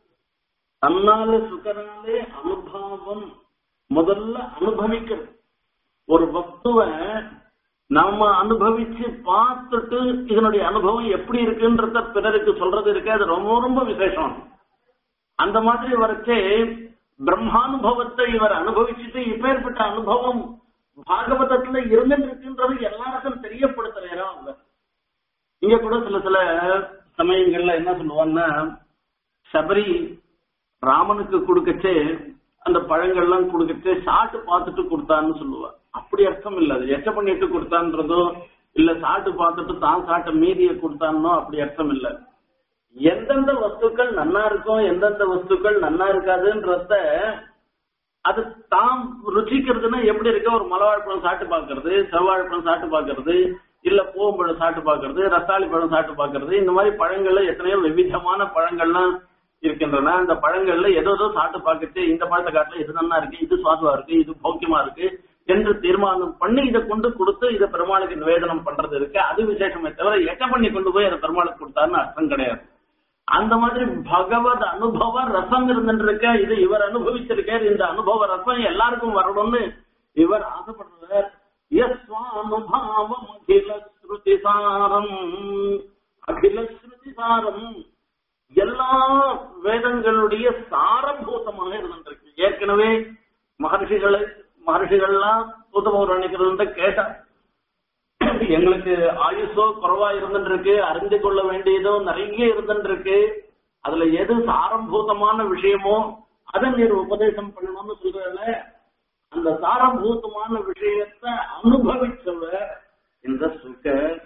Speaker 1: தன்னால சுகராலே அனுபவம் முதல்ல அனுபவிக்கிறது ஒரு வஸ்துவ நாம அனுபவிச்சு பார்த்துட்டு இதனுடைய அனுபவம் எப்படி இருக்குன்றத பிறருக்கு சொல்றது இருக்கு அது ரொம்ப ரொம்ப விசேஷம் அந்த மாதிரி வரைச்சே பிரம்மானுபவத்தை இவர் அனுபவிச்சுட்டு இப்பேற்பட்ட அனுபவம் பாகவதத்துல இருந்துட்டு இருக்குன்றது எல்லாருக்கும் தெரியப்படுத்துறாரோ அவங்க இங்க கூட சில சில சமயங்கள்ல என்ன சொல்லுவாங்கன்னா சபரி ராமனுக்கு கொடுக்கச்சே அந்த பழங்கள்லாம் கொடுக்கச்சே சாட்டு பார்த்துட்டு கொடுத்தான்னு சொல்லுவா அப்படி அர்த்தம் இல்ல அது எச்ச பண்ணிட்டு கொடுத்தான்றதோ இல்ல சாட்டு பார்த்துட்டு தான் சாட்ட மீதியை கொடுத்தான்னோ அப்படி அர்த்தம் இல்ல எந்தெந்த வஸ்துக்கள் நன்னா இருக்கும் எந்தெந்த வஸ்துக்கள் நன்னா இருக்காதுன்றத அது தாம் ருச்சிக்கிறதுன்னா எப்படி இருக்க ஒரு மலவாழ்ப்பழம் சாட்டு பாக்குறது செவ்வாழைப்பழம் சாட்டு பாக்குறது இல்ல பூவம்பழம் சாட்டு பாக்குறது ரசாளி பழம் சாட்டு பாக்குறது இந்த மாதிரி பழங்கள்ல எத்தனையோ விவிதமான பழங்கள்லாம் இருக்கின்றன அந்த பழங்கள்ல ஏதோ ஏதோ சாட்டு பார்க்கச்சு இந்த பழத்தை காட்டுல இது நல்லா இருக்கு இது சுவாதுவா இருக்கு இது பௌக்கியமா இருக்கு என்று தீர்மானம் பண்ணி இதை கொண்டு கொடுத்து இதை பெருமாளுக்கு நிவேதனம் பண்றது இருக்கு அது விசேஷமே தவிர எட்ட பண்ணி கொண்டு போய் அதை பெருமாளுக்கு கொடுத்தாருன்னு அர்த்தம் கிடையாது அந்த மாதிரி பகவத் அனுபவ ரசம் இருந்துருக்க இது இவர் அனுபவிச்சிருக்கார் இந்த அனுபவ ரசம் எல்லாருக்கும் வரணும்னு இவர் ஆசைப்படுறார் யஸ்வானுபாவம் அகில ஸ்ருதிசாரம் அகில ஸ்ருதிசாரம் எல்லா வேதங்களுடைய சாரபூதமாக இருந்திருக்கு ஏற்கனவே மகர்ஷிகளை மகர்ஷிகள்லாம் பூதபௌராணிக்கிறது கேட்டா எங்களுக்கு ஆயுசோ குறைவா இருந்துட்டு இருக்கு அறிந்து கொள்ள வேண்டியதோ நிறைய இருந்துட்டு இருக்கு அதுல எது சாரம்பூதமான விஷயமோ அதை நீர் உபதேசம் பண்ணணும்னு சொல்றதுல அந்த சாரபூதமான விஷயத்தை அனுபவிச்சவர் இந்த சுக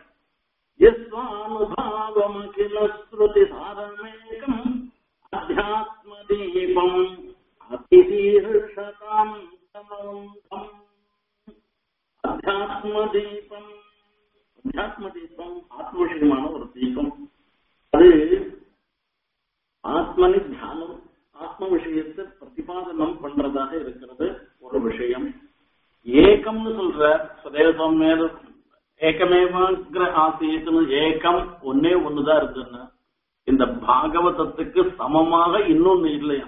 Speaker 1: யஸ்வானுபாவமகில ஸ்ருதி சாரமேகம் அத்தியாத்ம தீபம் அதிதீர்ஷதாம் தமோந்தம் அத்தியாத்ம தீபம் அத்தியாத்ம தீபம் ஆத்ம விஷயமான ஒரு தீபம் அது ஆத்மனி தியானம் ஆத்ம விஷயத்தை பிரதிபாதனம் பண்றதாக இருக்கிறது ஒரு விஷயம் ஏகம்னு சொல்ற சதேவம் மேல ஏகமேவாங்கிற ஆசையத்துன்னு ஏகம் ஒன்னே ஒண்ணுதான் இருக்குன்னு இந்த பாகவதத்துக்கு சமமாக இன்னொன்னு இல்லையா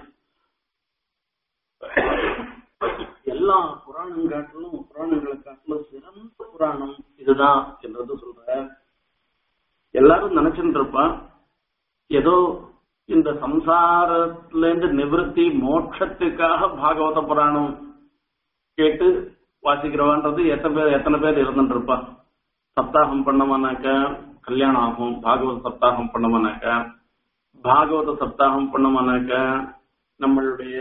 Speaker 1: எல்லா புராணங்காட்டிலும் புராணங்களை காட்டிலும் சிறந்த புராணம் இதுதான் என்றது சொல்ற எல்லாரும் நினைச்சுட்டு இருப்பான் ஏதோ இந்த சம்சாரத்துல இருந்து நிவர்த்தி மோட்சத்துக்காக பாகவத புராணம் கேட்டு வாசிக்கிறவான்றது எத்தனை பேர் எத்தனை பேர் இருந்துட்டு இருப்பா சப்தாகம் பண்ணமானாக்க கல்யாணம் ஆகும் பாகவத சப்தாகம் பண்ணமானாக்க பாகவத சப்தாகம் பண்ணமானாக்க நம்மளுடைய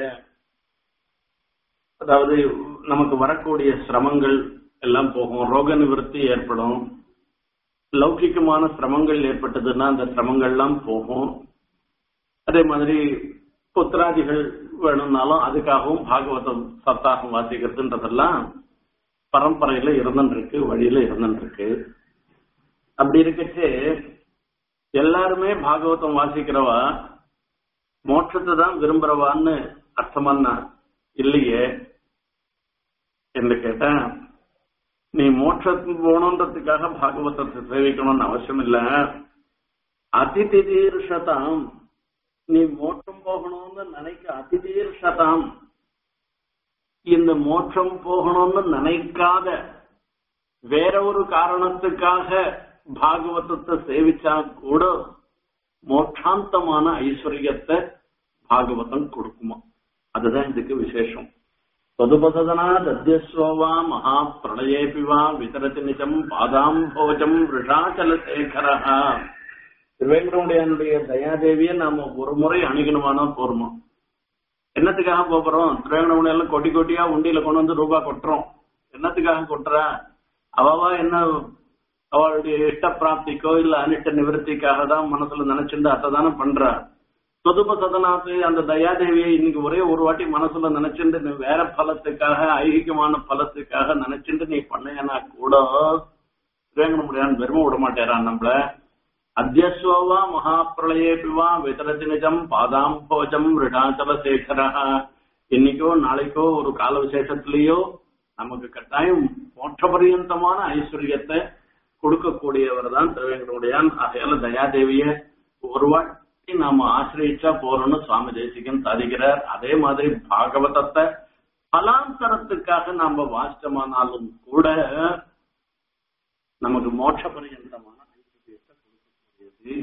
Speaker 1: அதாவது நமக்கு வரக்கூடிய சிரமங்கள் எல்லாம் போகும் ரோக நிவர்த்தி ஏற்படும் லௌகிக்கமான சிரமங்கள் ஏற்பட்டதுன்னா அந்த சிரமங்கள்லாம் போகும் அதே மாதிரி புத்திராதிகள் வேணும்னாலும் அதுக்காகவும் பாகவதம் சப்தாகம் வாசிக்கிறதுன்றதெல்லாம் பரம்பரையில இருந்துருக்கு வழியில இருந்துருக்கு அப்படி இருக்கச்சு எல்லாருமே பாகவதம் வாசிக்கிறவா மோட்சத்தை தான் விரும்புறவான்னு அர்த்தமானா இல்லையே என்று கேட்டா நீ மோட்சத்துக்கு போகணுன்றதுக்காக பாகவதத்தை சேவிக்கணும்னு அவசியம் இல்ல அதிதிதீர்ஷதாம் நீ மோட்சம் போகணும்னு நினைக்க அதிதீர்ஷதாம் இந்த மோட்சம் போகணும்னு நினைக்காத வேற ஒரு காரணத்துக்காக பாகவதத்தை சேவிச்சா கூட மோட்சாந்தமான ஐஸ்வர்யத்தை பாகவதம் கொடுக்குமா அதுதான் இதுக்கு விசேஷம் ததுபதனா தத்யஸ்வா மகா பிரளயேபி வா விதரதி நிஜம் பாதாம் போஜம் விஷாச்சல சேகரா திருவேங்கடமுடையனுடைய தயாதேவியை நாம ஒரு முறை அணுகணுமானா போருமா என்னத்துக்காக போறோம் திருவேங்கடமுடையெல்லாம் கொட்டி கொட்டியா உண்டியில கொண்டு வந்து ரூபா கொட்டுறோம் என்னத்துக்காக கொட்டுறா அவவா என்ன அவளுடைய இஷ்ட பிராப்திக்கோ இல்ல அனிஷ்ட நிவர்த்திக்காக தான் மனசுல நினைச்சிருந்து அதை தானே பண்றா சொதுப சதனாத்து அந்த தயாதேவியை இன்னைக்கு ஒரே ஒரு வாட்டி மனசுல நினைச்சுட்டு நீ வேற பலத்துக்காக ஐகிகமான பலத்துக்காக நினைச்சுட்டு நீ பண்ணேன்னா கூட வேங்கன முடியான்னு பெருமை விட மாட்டேறான் நம்மள அத்தியஸ்வா மகாபிரளயேபிவா விதரதி நிஜம் பாதாம் போஜம் ரிடாச்சல சேகரா இன்னைக்கோ நாளைக்கோ ஒரு கால விசேஷத்திலேயோ நமக்கு கட்டாயம் மோட்ச பரியந்தமான ஐஸ்வர்யத்தை கொடுக்கக்கூடியவர் தான் திருவேங்கடமுடியான் ஆகையால தயாதேவிய ஒரு வாட்டி நாம ஆசிரியச்சா போறோம்னு சுவாமி தேசிகன் சாதிக்கிறார் அதே மாதிரி பாகவதத்தை பலாந்தரத்துக்காக நாம வாசிச்சமானாலும் கூட நமக்கு மோட்ச பரியந்தமான ஐஸ்வர்யத்தை கொடுக்கக்கூடியது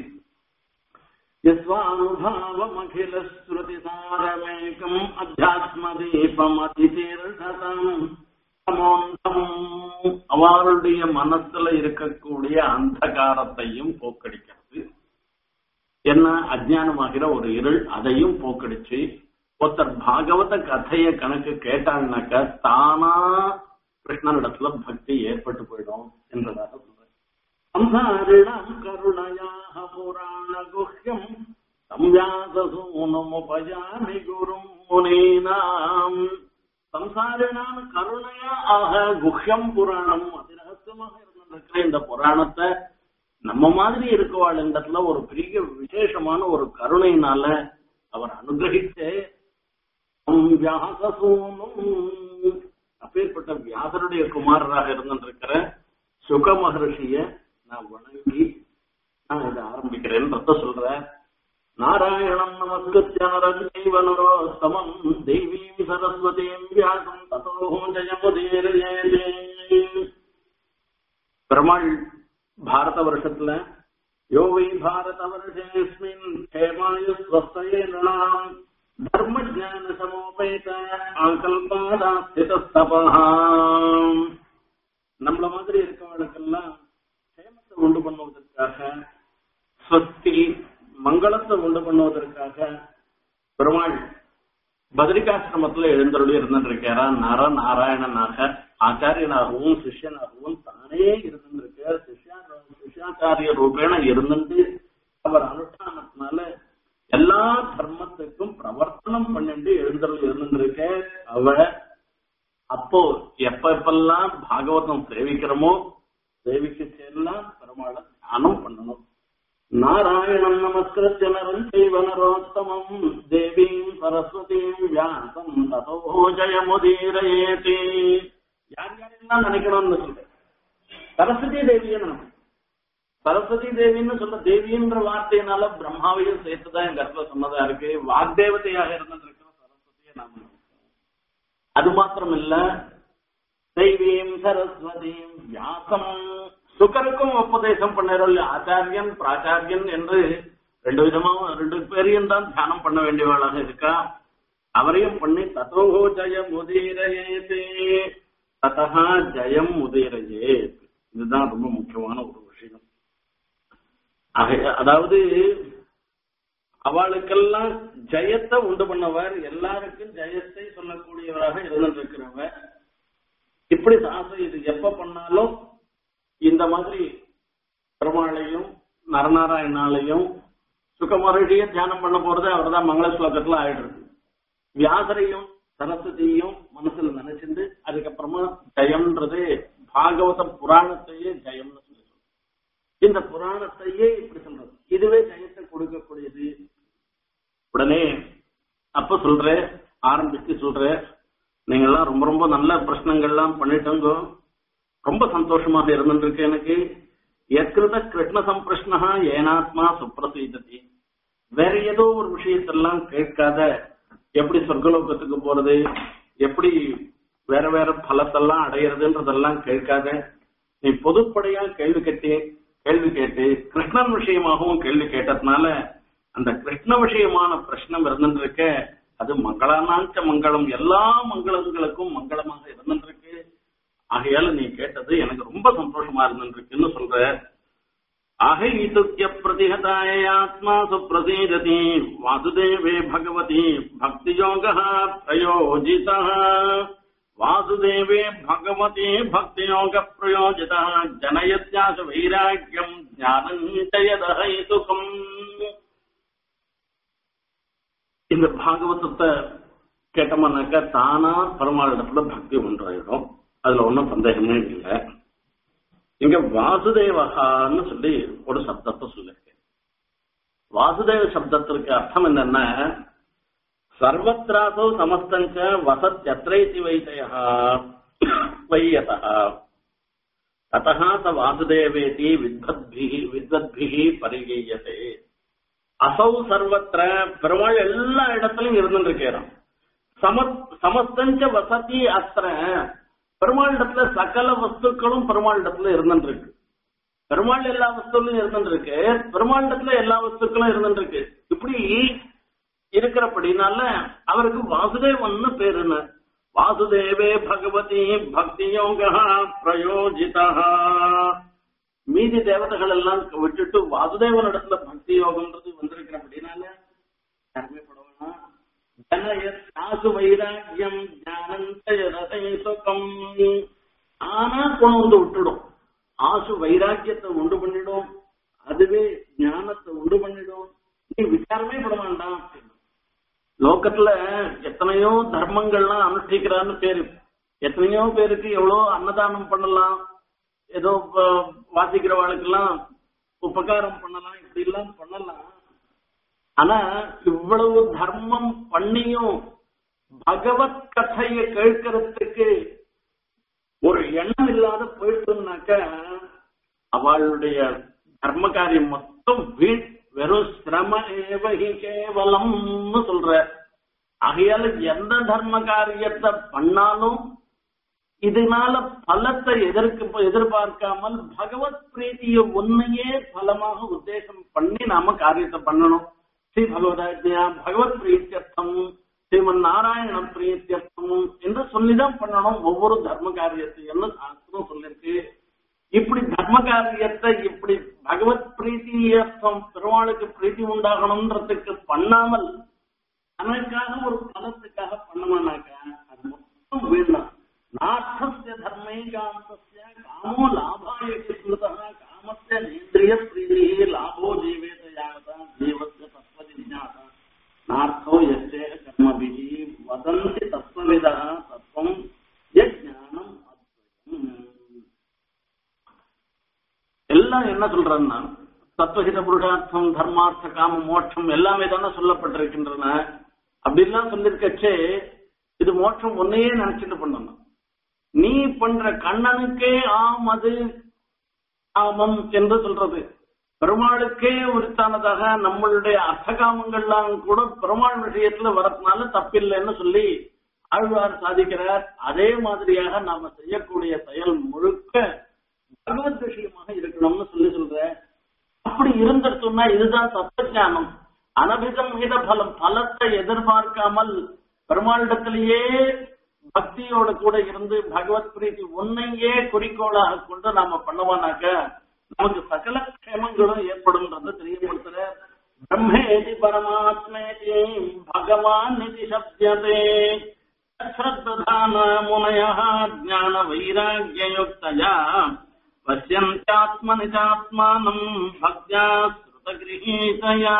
Speaker 1: यस्वानुभावमखिल श्रुतिसारमेकम् अध्यात्मदीपमதிதீர்ஷதம் சமோந்தம் அவருடைய மனசுல இருக்கக்கூடிய அந்தகாரத்தையும் போக்கடிக்கிறது என்ன அஜ்ஞானமாகிற ஒரு இருள் அதையும் போக்கடிச்சு ஒருத்தர் பாகவத கதைய கணக்கு கேட்டாங்கனாக்க தானா கிருஷ்ணனிடத்துல பக்தி ஏற்பட்டு போயிடும் என்றதாக சொல்றேன் संसारिणाम् करुणयाः पुराणगुह्यम् संव्याससूनमुपजामि गुरुम् मुनीनाम् சம்சாரினான் கருணையா ஆக குஹ்யம் புராணம் அதிரகசியமாக இருந்திருக்கிற இந்த புராணத்தை நம்ம மாதிரி இருக்கவாள் இடத்துல ஒரு பெரிய விசேஷமான ஒரு கருணையினால அவர் அனுகிரகித்து வியாசசூனும் அப்பேற்பட்ட வியாசருடைய குமாரராக இருந்திருக்கிற சுக மகர்ஷிய நான் வணங்கி நான் இதை ஆரம்பிக்கிறேன் ரத்த சொல்றேன் நாராயணம் நமஸ்கிருத்தியாரோத்தமம் தேவீம் சரஸ்வதீம் வியாசம் ததோ ஜயமுதீரஜே பெருமாள் பாரத வருஷத்துல யோ வை பாரத வருஷேஸ்மின் ஹேமாயு ஸ்வஸ்தயே நலாம் தர்ம ஜான சமோபேத ஆகல்பாதா ஸ்திதஸ்தபஹாம் நம்மள மாதிரி இருக்கவங்களுக்கெல்லாம் சேமத்தை உண்டு பண்ணுவதற்காக ஸ்வஸ்தி மங்களத்தை உண்டு பண்ணுவதற்காக பெருமாள் பத்ரிகாசிரமத்துல எழுந்தருளி இருந்திருக்காரா நர நாராயணனாக ஆச்சாரியனாகவும் சிஷ்யனாகவும் தானே இருந்திருக்கார் சிஷ்யா சிஷ்யாச்சாரிய ரூபேண இருந்துட்டு அவர் அனுஷ்டானத்தினால எல்லா தர்மத்துக்கும் பிரவர்த்தனம் பண்ணிட்டு எழுந்தருள் இருந்திருக்க அவர் அப்போ எப்ப எப்பெல்லாம் பாகவதம் சேவிக்கிறோமோ சேவிக்கச்செல்லாம் பெருமாளை தியானம் பண்ணணும் நாராயணம் நமஸ்கிருத்திய நரம் செய்வ நரோத்தமம் தேவீம் சரஸ்வதீம் வியாசம் ததோ ஜயமுதீரயேதி யார் யாரெல்லாம் நினைக்கணும்னு சொல்றேன் சரஸ்வதி தேவியை நினைக்கணும் சரஸ்வதி தேவின்னு சொல்ல தேவின்ற வார்த்தையினால பிரம்மாவையும் சேர்த்துதான் எங்க இடத்துல சொன்னதா இருக்கு வாக்தேவதையாக இருந்திருக்கிற சரஸ்வதியை நாம அது மாத்திரம் இல்ல தெய்வீம் சரஸ்வதியும் வியாசம் சுகருக்கும் உபதேசம் பண்ணறோம் ஆச்சாரியன் பிராச்சாரியன் என்று ரெண்டு விதமா ரெண்டு பேரையும் தான் தியானம் பண்ண வேண்டியவளாக இருக்கா அவரையும் பண்ணி ததோ ஜெயம் உதீரயேதே ததா ஜெயம் உதீரயே இதுதான் ரொம்ப முக்கியமான ஒரு விஷயம் அதாவது அவளுக்கெல்லாம் ஜெயத்தை உண்டு பண்ணவர் எல்லாருக்கும் ஜெயத்தை சொல்லக்கூடியவராக இருந்திருக்கிறவர் இப்படி சாசை இது எப்ப பண்ணாலும் இந்த மாதிரி பெருமாளையும் நரநாராயணாலையும் சுகமருடைய தியானம் பண்ண போறது அவர் தான் மங்கள ஸ்லோகத்துல ஆயிடுறது வியாசரையும் சரஸ்வதியும் மனசுல நினைச்சிருந்து அதுக்கப்புறமா ஜெயம்ன்றது பாகவத புராணத்தையே ஜெயம்னு சொல்லி சொல்றது இந்த புராணத்தையே இப்படி சொல்றது இதுவே ஜெயத்தை கொடுக்கக்கூடியது உடனே அப்ப சொல்ற ஆரம்பிச்சு சொல்ற நீங்க எல்லாம் ரொம்ப ரொம்ப நல்ல பிரச்சனைகள்லாம் பண்ணிட்டோங்க ரொம்ப சந்தோஷமாக இருந்துருக்கு எனக்கு எத்கிருத கிருஷ்ண சம்பிரஷ்னா ஏனாத்மா சுப்பிரசீததி வேற ஏதோ ஒரு விஷயத்தெல்லாம் கேட்காத எப்படி சொர்க்கலோகத்துக்கு போறது எப்படி வேற வேற பலத்தெல்லாம் அடையிறதுன்றதெல்லாம் கேட்காத நீ பொதுப்படையா கேள்வி கேட்டு கேள்வி கேட்டு கிருஷ்ணன் விஷயமாகவும் கேள்வி கேட்டதுனால அந்த கிருஷ்ண விஷயமான பிரச்சனை இருந்துருக்க அது மங்களானாஞ்ச மங்களம் எல்லா மங்களங்களுக்கும் மங்களமாக இருந்துருக்கு ஆகையால நீ கேட்டது எனக்கு ரொம்ப சந்தோஷமா இருந்துருக்குன்னு சொல்ற அகைதுக்கிய பிரதிகதாய ஆத்மா சுப்பிரசீததி வாசுதேவே பகவதி பக்தி யோக பிரயோஜித வாசுதேவே பகவதி பக்தி யோக பிரயோஜித ஜனயத்யாச வைராக்கியம் ஞானம் சுகம் இந்த பாகவதத்தை கேட்டோம்னாக்கா தானா பெருமாள் இடத்துல பக்தி ஒன்றாயிடும் அதுல ஒன்றும் சந்தேகமே இல்லை இங்க வாசுதேவகான்னு சொல்லி ஒரு சப்தத்தை சொல்லிருக்கேன் வாசுதேவ சப்தத்திற்கு அர்த்தம் என்னன்னா சர்வத்ராசோ சமஸ்தஞ்ச வசத் எத்தைத்தி வைத்தயா வையதா ததா ச வாசுதேவேதி வித்வத்பிஹி வித்வத்பிஹி பரிகீயதே அசௌ சர்வத்திர பெருமாள் எல்லா இடத்துலயும் இருந்துருக்கிறான் சம சமஸ்தஞ்ச வசதி அத்திர பெருமாள் இடத்துல சகல வஸ்துக்களும் பெருமாள் இடத்துல இருந்துருக்கு பெருமாள் எல்லா வஸ்துலையும் இருந்துருக்கு பெருமாள் இடத்துல எல்லா வஸ்துக்களும் இருந்துருக்கு இப்படி இருக்கிறபடினால அவருக்கு வாசுதேவன் பேருன்னு வாசுதேவே பகவதி பக்தி யோக பிரயோஜிதா மீதி தேவதைகள் எல்லாம் விட்டுட்டு வாசுதேவன் இடத்துல பக்தி யோகம்ன்றது வந்திருக்கிறபடினால யாருமே படவேணாம் ஜனயத்தாசு வைராக்கியம் ஞானந்த சுகம் ஆனா கொண்டு வந்து விட்டுடும் ஆசு வைராக்கியத்தை உண்டு பண்ணிடும் அதுவே ஞானத்தை உண்டு பண்ணிடும் நீ விசாரமே பட வேண்டாம் லோக்கத்துல எத்தனையோ தர்மங்கள்லாம் அனுஷ்டிக்கிறான்னு பேரு எத்தனையோ பேருக்கு எவ்வளவு அன்னதானம் பண்ணலாம் ஏதோ வாசிக்கிறவாளுக்கெல்லாம் உபகாரம் பண்ணலாம் இப்படி எல்லாம் பண்ணலாம் ஆனா இவ்வளவு தர்மம் பண்ணியும் பகவத் கதையை கேட்கறதுக்கு ஒரு எண்ணம் இல்லாத போயிட்டுனாக்க அவளுடைய தர்ம காரியம் மொத்தம் வீண் வெறும் சிரம ஏவகி கேவலம்னு சொல்ற ஆகையால எந்த தர்ம காரியத்தை பண்ணாலும் இதனால பலத்தை எதற்கு எதிர்பார்க்காமல் பகவத் பிரீத்திய ஒன்னையே பலமாக உத்தேசம் பண்ணி நாம காரியத்தை பண்ணணும் ஸ்ரீ பகவதாஜ்யா பகவத் பிரீத்தியர்த்தம் ஸ்ரீமன் நாராயண பிரீத்தியர்த்தம் என்று சொல்லிதான் பண்ணணும் ஒவ்வொரு தர்ம காரியத்தையும் சாஸ்திரம் சொல்லிருக்கு இப்படி தர்ம காரியத்தை இப்படி பகவத் பிரீத்தியர்த்தம் பெருமாளுக்கு பிரீத்தி உண்டாகணும்ன்றதுக்கு பண்ணாமல் தனக்காக ஒரு பலத்துக்காக பண்ணமானாக்கா அது மொத்தம் வீணாம் நார்த்தஸ்ய தர்மைகாந்தஸ்ய காமோ லாபாய ஸ்மிருதா காமஸ்ய நேந்திரிய பிரீதிः லாபோ ஜீவேத யாவதா ஜீவஸ்ய தத்வதி விஜாதா நார்த்தோ யஸ்ய கர்மபிः வதந்தி தத்வவிதः தத்துவம் யஜ்ஞானம் அத்வயம் எல்லாம் என்ன சொல்றேன்னா தத்துவஹித புருஷார்த்தம் தர்மார்த்த காம மோட்சம் எல்லாமே தானே சொல்லப்பட்டிருக்கின்றன அப்படிலாம் சொல்லிருக்கச்சே இது மோட்சம் ஒன்னையே நினைச்சிட்டு பண்ணணும் நீ பண்ற கண்ணனுக்கே ஆம் அது ஆமம் என்று சொல்றது பெருமாளுக்கே உரித்தானதாக நம்மளுடைய அர்த்தகாமங்கள்லாம் கூட பெருமாள் விஷயத்துல வரதுனால தப்பில்லைன்னு சொல்லி ஆழ்வார் சாதிக்கிறார் அதே மாதிரியாக நாம செய்யக்கூடிய செயல் முழுக்க பகவத் விஷயமாக இருக்கணும்னு சொல்லி சொல்ற அப்படி இருந்துட்டோம்னா இதுதான் தத்துவஞானம் அனபிதம்ஹித பலம் பலத்தை எதிர்பார்க்காமல் பெருமாளிடத்திலேயே பக்தியோட கூட இருந்து பகவத் பிரீத்தி ஒன்னையே குறிக்கோளாக கொண்டு நாம பண்ணுவானாக்க நமக்கு சகல க்ஷேமங்களும் ஏற்படும்ன்றது தெரியப்படுத்துற பிரம்மேதி பரமாத்மேதி பகவான் நிதி சப்தியதே ஸ்ரத்தான முனய ஜான வைராகியயுக்தயா பசியந்தாத்மனி சாத்மானம் பக்தியா ஸ்ருதகிரகீதயா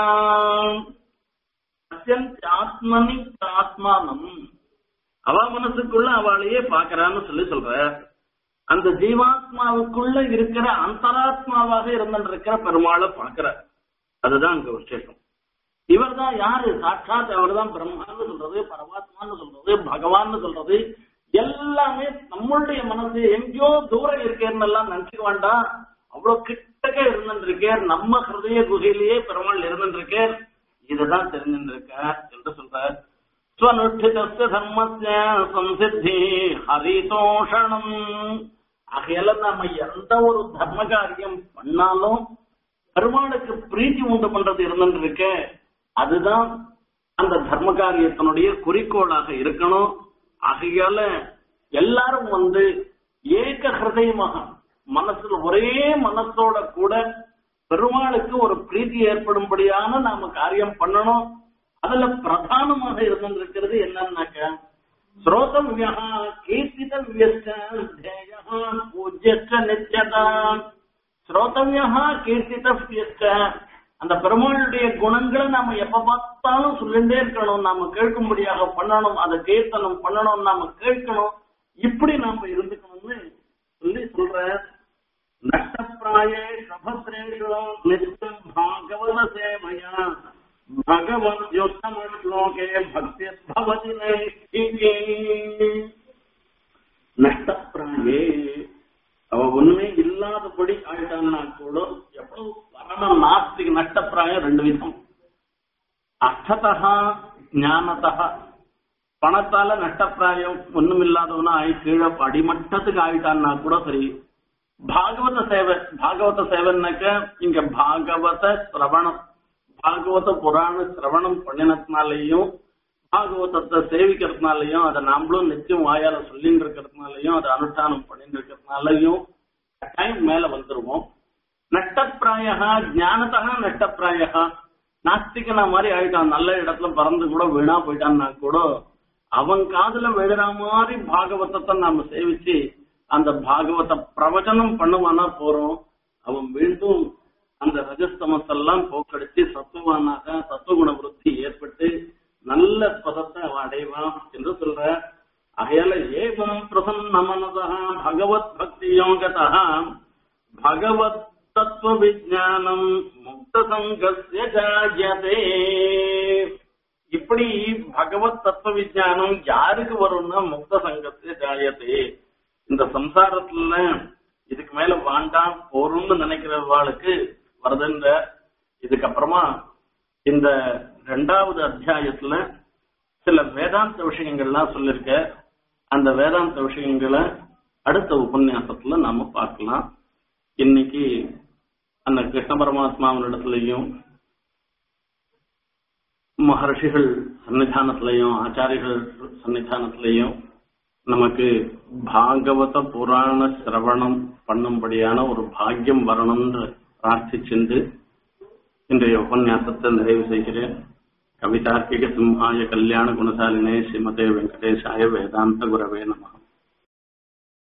Speaker 1: பசியந்தாத்மனி ஆத்மானம் அவ மனசுக்குள்ள அவளையே பாக்குறான்னு சொல்லி சொல்ற அந்த ஜீவாத்மாவுக்குள்ள இருக்கிற அந்தராத்மாவாக இருந்திருக்கிற பெருமாளை பாக்குற அதுதான் அங்க விசேஷம் இவர் தான் யாரு சாட்சாத் அவர் தான் பிரம்மான்னு சொல்றது பரமாத்மான்னு சொல்றது பகவான்னு சொல்றது எல்லாமே நம்மளுடைய மனசு எங்கேயோ தூரம் இருக்கேன்னு எல்லாம் நினைச்சுக்க வேண்டாம் அவ்வளவு கிட்டக்க இருந்துருக்கேர் நம்ம ஹிருதய குகையிலேயே பெருமாள் இருந்துருக்கேர் இதுதான் தெரிஞ்சிருக்க என்று சொல்றார் ஸ்வனுஷ்டிதஸ்ய தர்மஸ்ய சம்சித்தி ஹரிதோஷணம் ஆகையால நாம எந்த ஒரு தர்ம காரியம் பண்ணாலும் பெருமாளுக்கு பிரீத்தி உண்டு பண்றது இருந்துருக்க அதுதான் அந்த தர்ம காரியத்தினுடைய குறிக்கோளாக இருக்கணும் ஆகையால எல்லாரும் வந்து ஏக ஹிருதயமாக மனசுல ஒரே மனசோட கூட பெருமாளுக்கு ஒரு பிரீத்தி ஏற்படும்படியான நாம காரியம் பண்ணணும் அதுல பிரதானமாக இருந்திருக்கிறது என்னன்னாக்க ஸ்ரோதவ்யா கீர்த்திதவ்யஸ்ட பூஜ்யஸ்ட நித்யதா ஸ்ரோதவ்யா கீர்த்திதவ்யஸ்ட அந்த பெருமாளுடைய குணங்களை நாம எப்ப பார்த்தாலும் சொல்லிட்டே இருக்கணும் நாம கேட்கும்படியாக பண்ணணும் அதை கீர்த்தனம் பண்ணணும் நாம கேட்கணும் இப்படி நாம இருந்துக்கணும்னு சொல்லி சொல்ற நஷ்டப்பிராயே சபத்ரேஷு நித்தியம் பாகவத சேவையா பகவத்யுத்தம ஸ்லோகே பக்தி பவதி நைஷ்டிகே நஷ்டப்பிராயே அவ ஒண்ணுமே இல்லாதபடி ஆயிட்டான்னா கூட எவ்வளவு பரம நாஸ்திக நஷ்டப்பிராயம் ரெண்டு விதம் அர்த்ததா ஞானதா பணத்தால நஷ்டப்பிராயம் ஒண்ணும் இல்லாதவனா ஆகி கீழே அடிமட்டத்துக்கு ஆயிட்டான்னா கூட சரி பாகவத சேவை பாகவத சேவைன்னாக்க இங்க பாகவத சிரவணம் பாகவத புராண சிரவணம் பண்ணினதுனாலையும் பாகவதத்தை சேவிக்கிறதுனாலையும் அதை நாமளும் நிச்சயம் வாயால சொல்லிட்டு இருக்கிறதுனாலையும் அதை அனுஷ்டானம் பண்ணிட்டு இருக்கிறதுனாலையும் டைம் மேல வந்துருவோம் நஷ்டப்பிராயா ஞானத்தா நஷ்டப்பிராயா நாஸ்திகனா மாதிரி ஆயிட்டான் நல்ல இடத்துல பறந்து கூட வீணா போயிட்டான்னா கூட அவன் காதுல விழுற மாதிரி பாகவதத்தை நாம சேவிச்சு அந்த பாகவத பிரவச்சனம் பண்ணுவானா போறோம் அவன் மீண்டும் அந்த ரஜஸ்தமத்தெல்லாம் போக்கடிச்சு சத்துவானாக சத்துவகுண விருத்தி ஏற்பட்டு நல்ல பதத்தை அவன் அடைவான் என்று சொல்ற அகையால ஏவம் பிரசன்ன மனதா பகவத் பக்தி யோகதா பகவத் தத்துவ விஜானம் முக்த சங்கஸ்ய ஜாயதே இப்படி பகவத் தத்துவ விஜானம் யாருக்கு வரும்னா முக்த சங்கஸ்ய ஜாயதே இந்த சம்சாரத்துல இதுக்கு மேல வாண்டாம் போரும்னு நினைக்கிறவாளுக்கு வருதுன்ற இதுக்கப்புறமா இந்த ரெண்டாவது அத்தியாயத்துல சில வேதாந்த விஷயங்கள்லாம் சொல்லிருக்க அந்த வேதாந்த விஷயங்களை அடுத்த உபன்யாசத்துல நாம பார்க்கலாம் இன்னைக்கு அந்த கிருஷ்ண பரமாத்மாவினிடத்துலயும் மகர்ஷிகள் சன்னிதானத்திலையும் ஆச்சாரிகள் சன்னிதானத்திலையும் நமக்கு பாகவத புராண சிரவணம் பண்ணும்படியான ஒரு பாக்கியம் வரணும்னு பிரார்த்திச்சுண்டு இன்றைய உபன்யாசத்தை நிறைவு செய்கிறேன் கவிதார்க்கிக சிம்ஹாய கல்யாண குணசாலினே ஸ்ரீமதே வெங்கடேஷாய வேதாந்த குரவே நம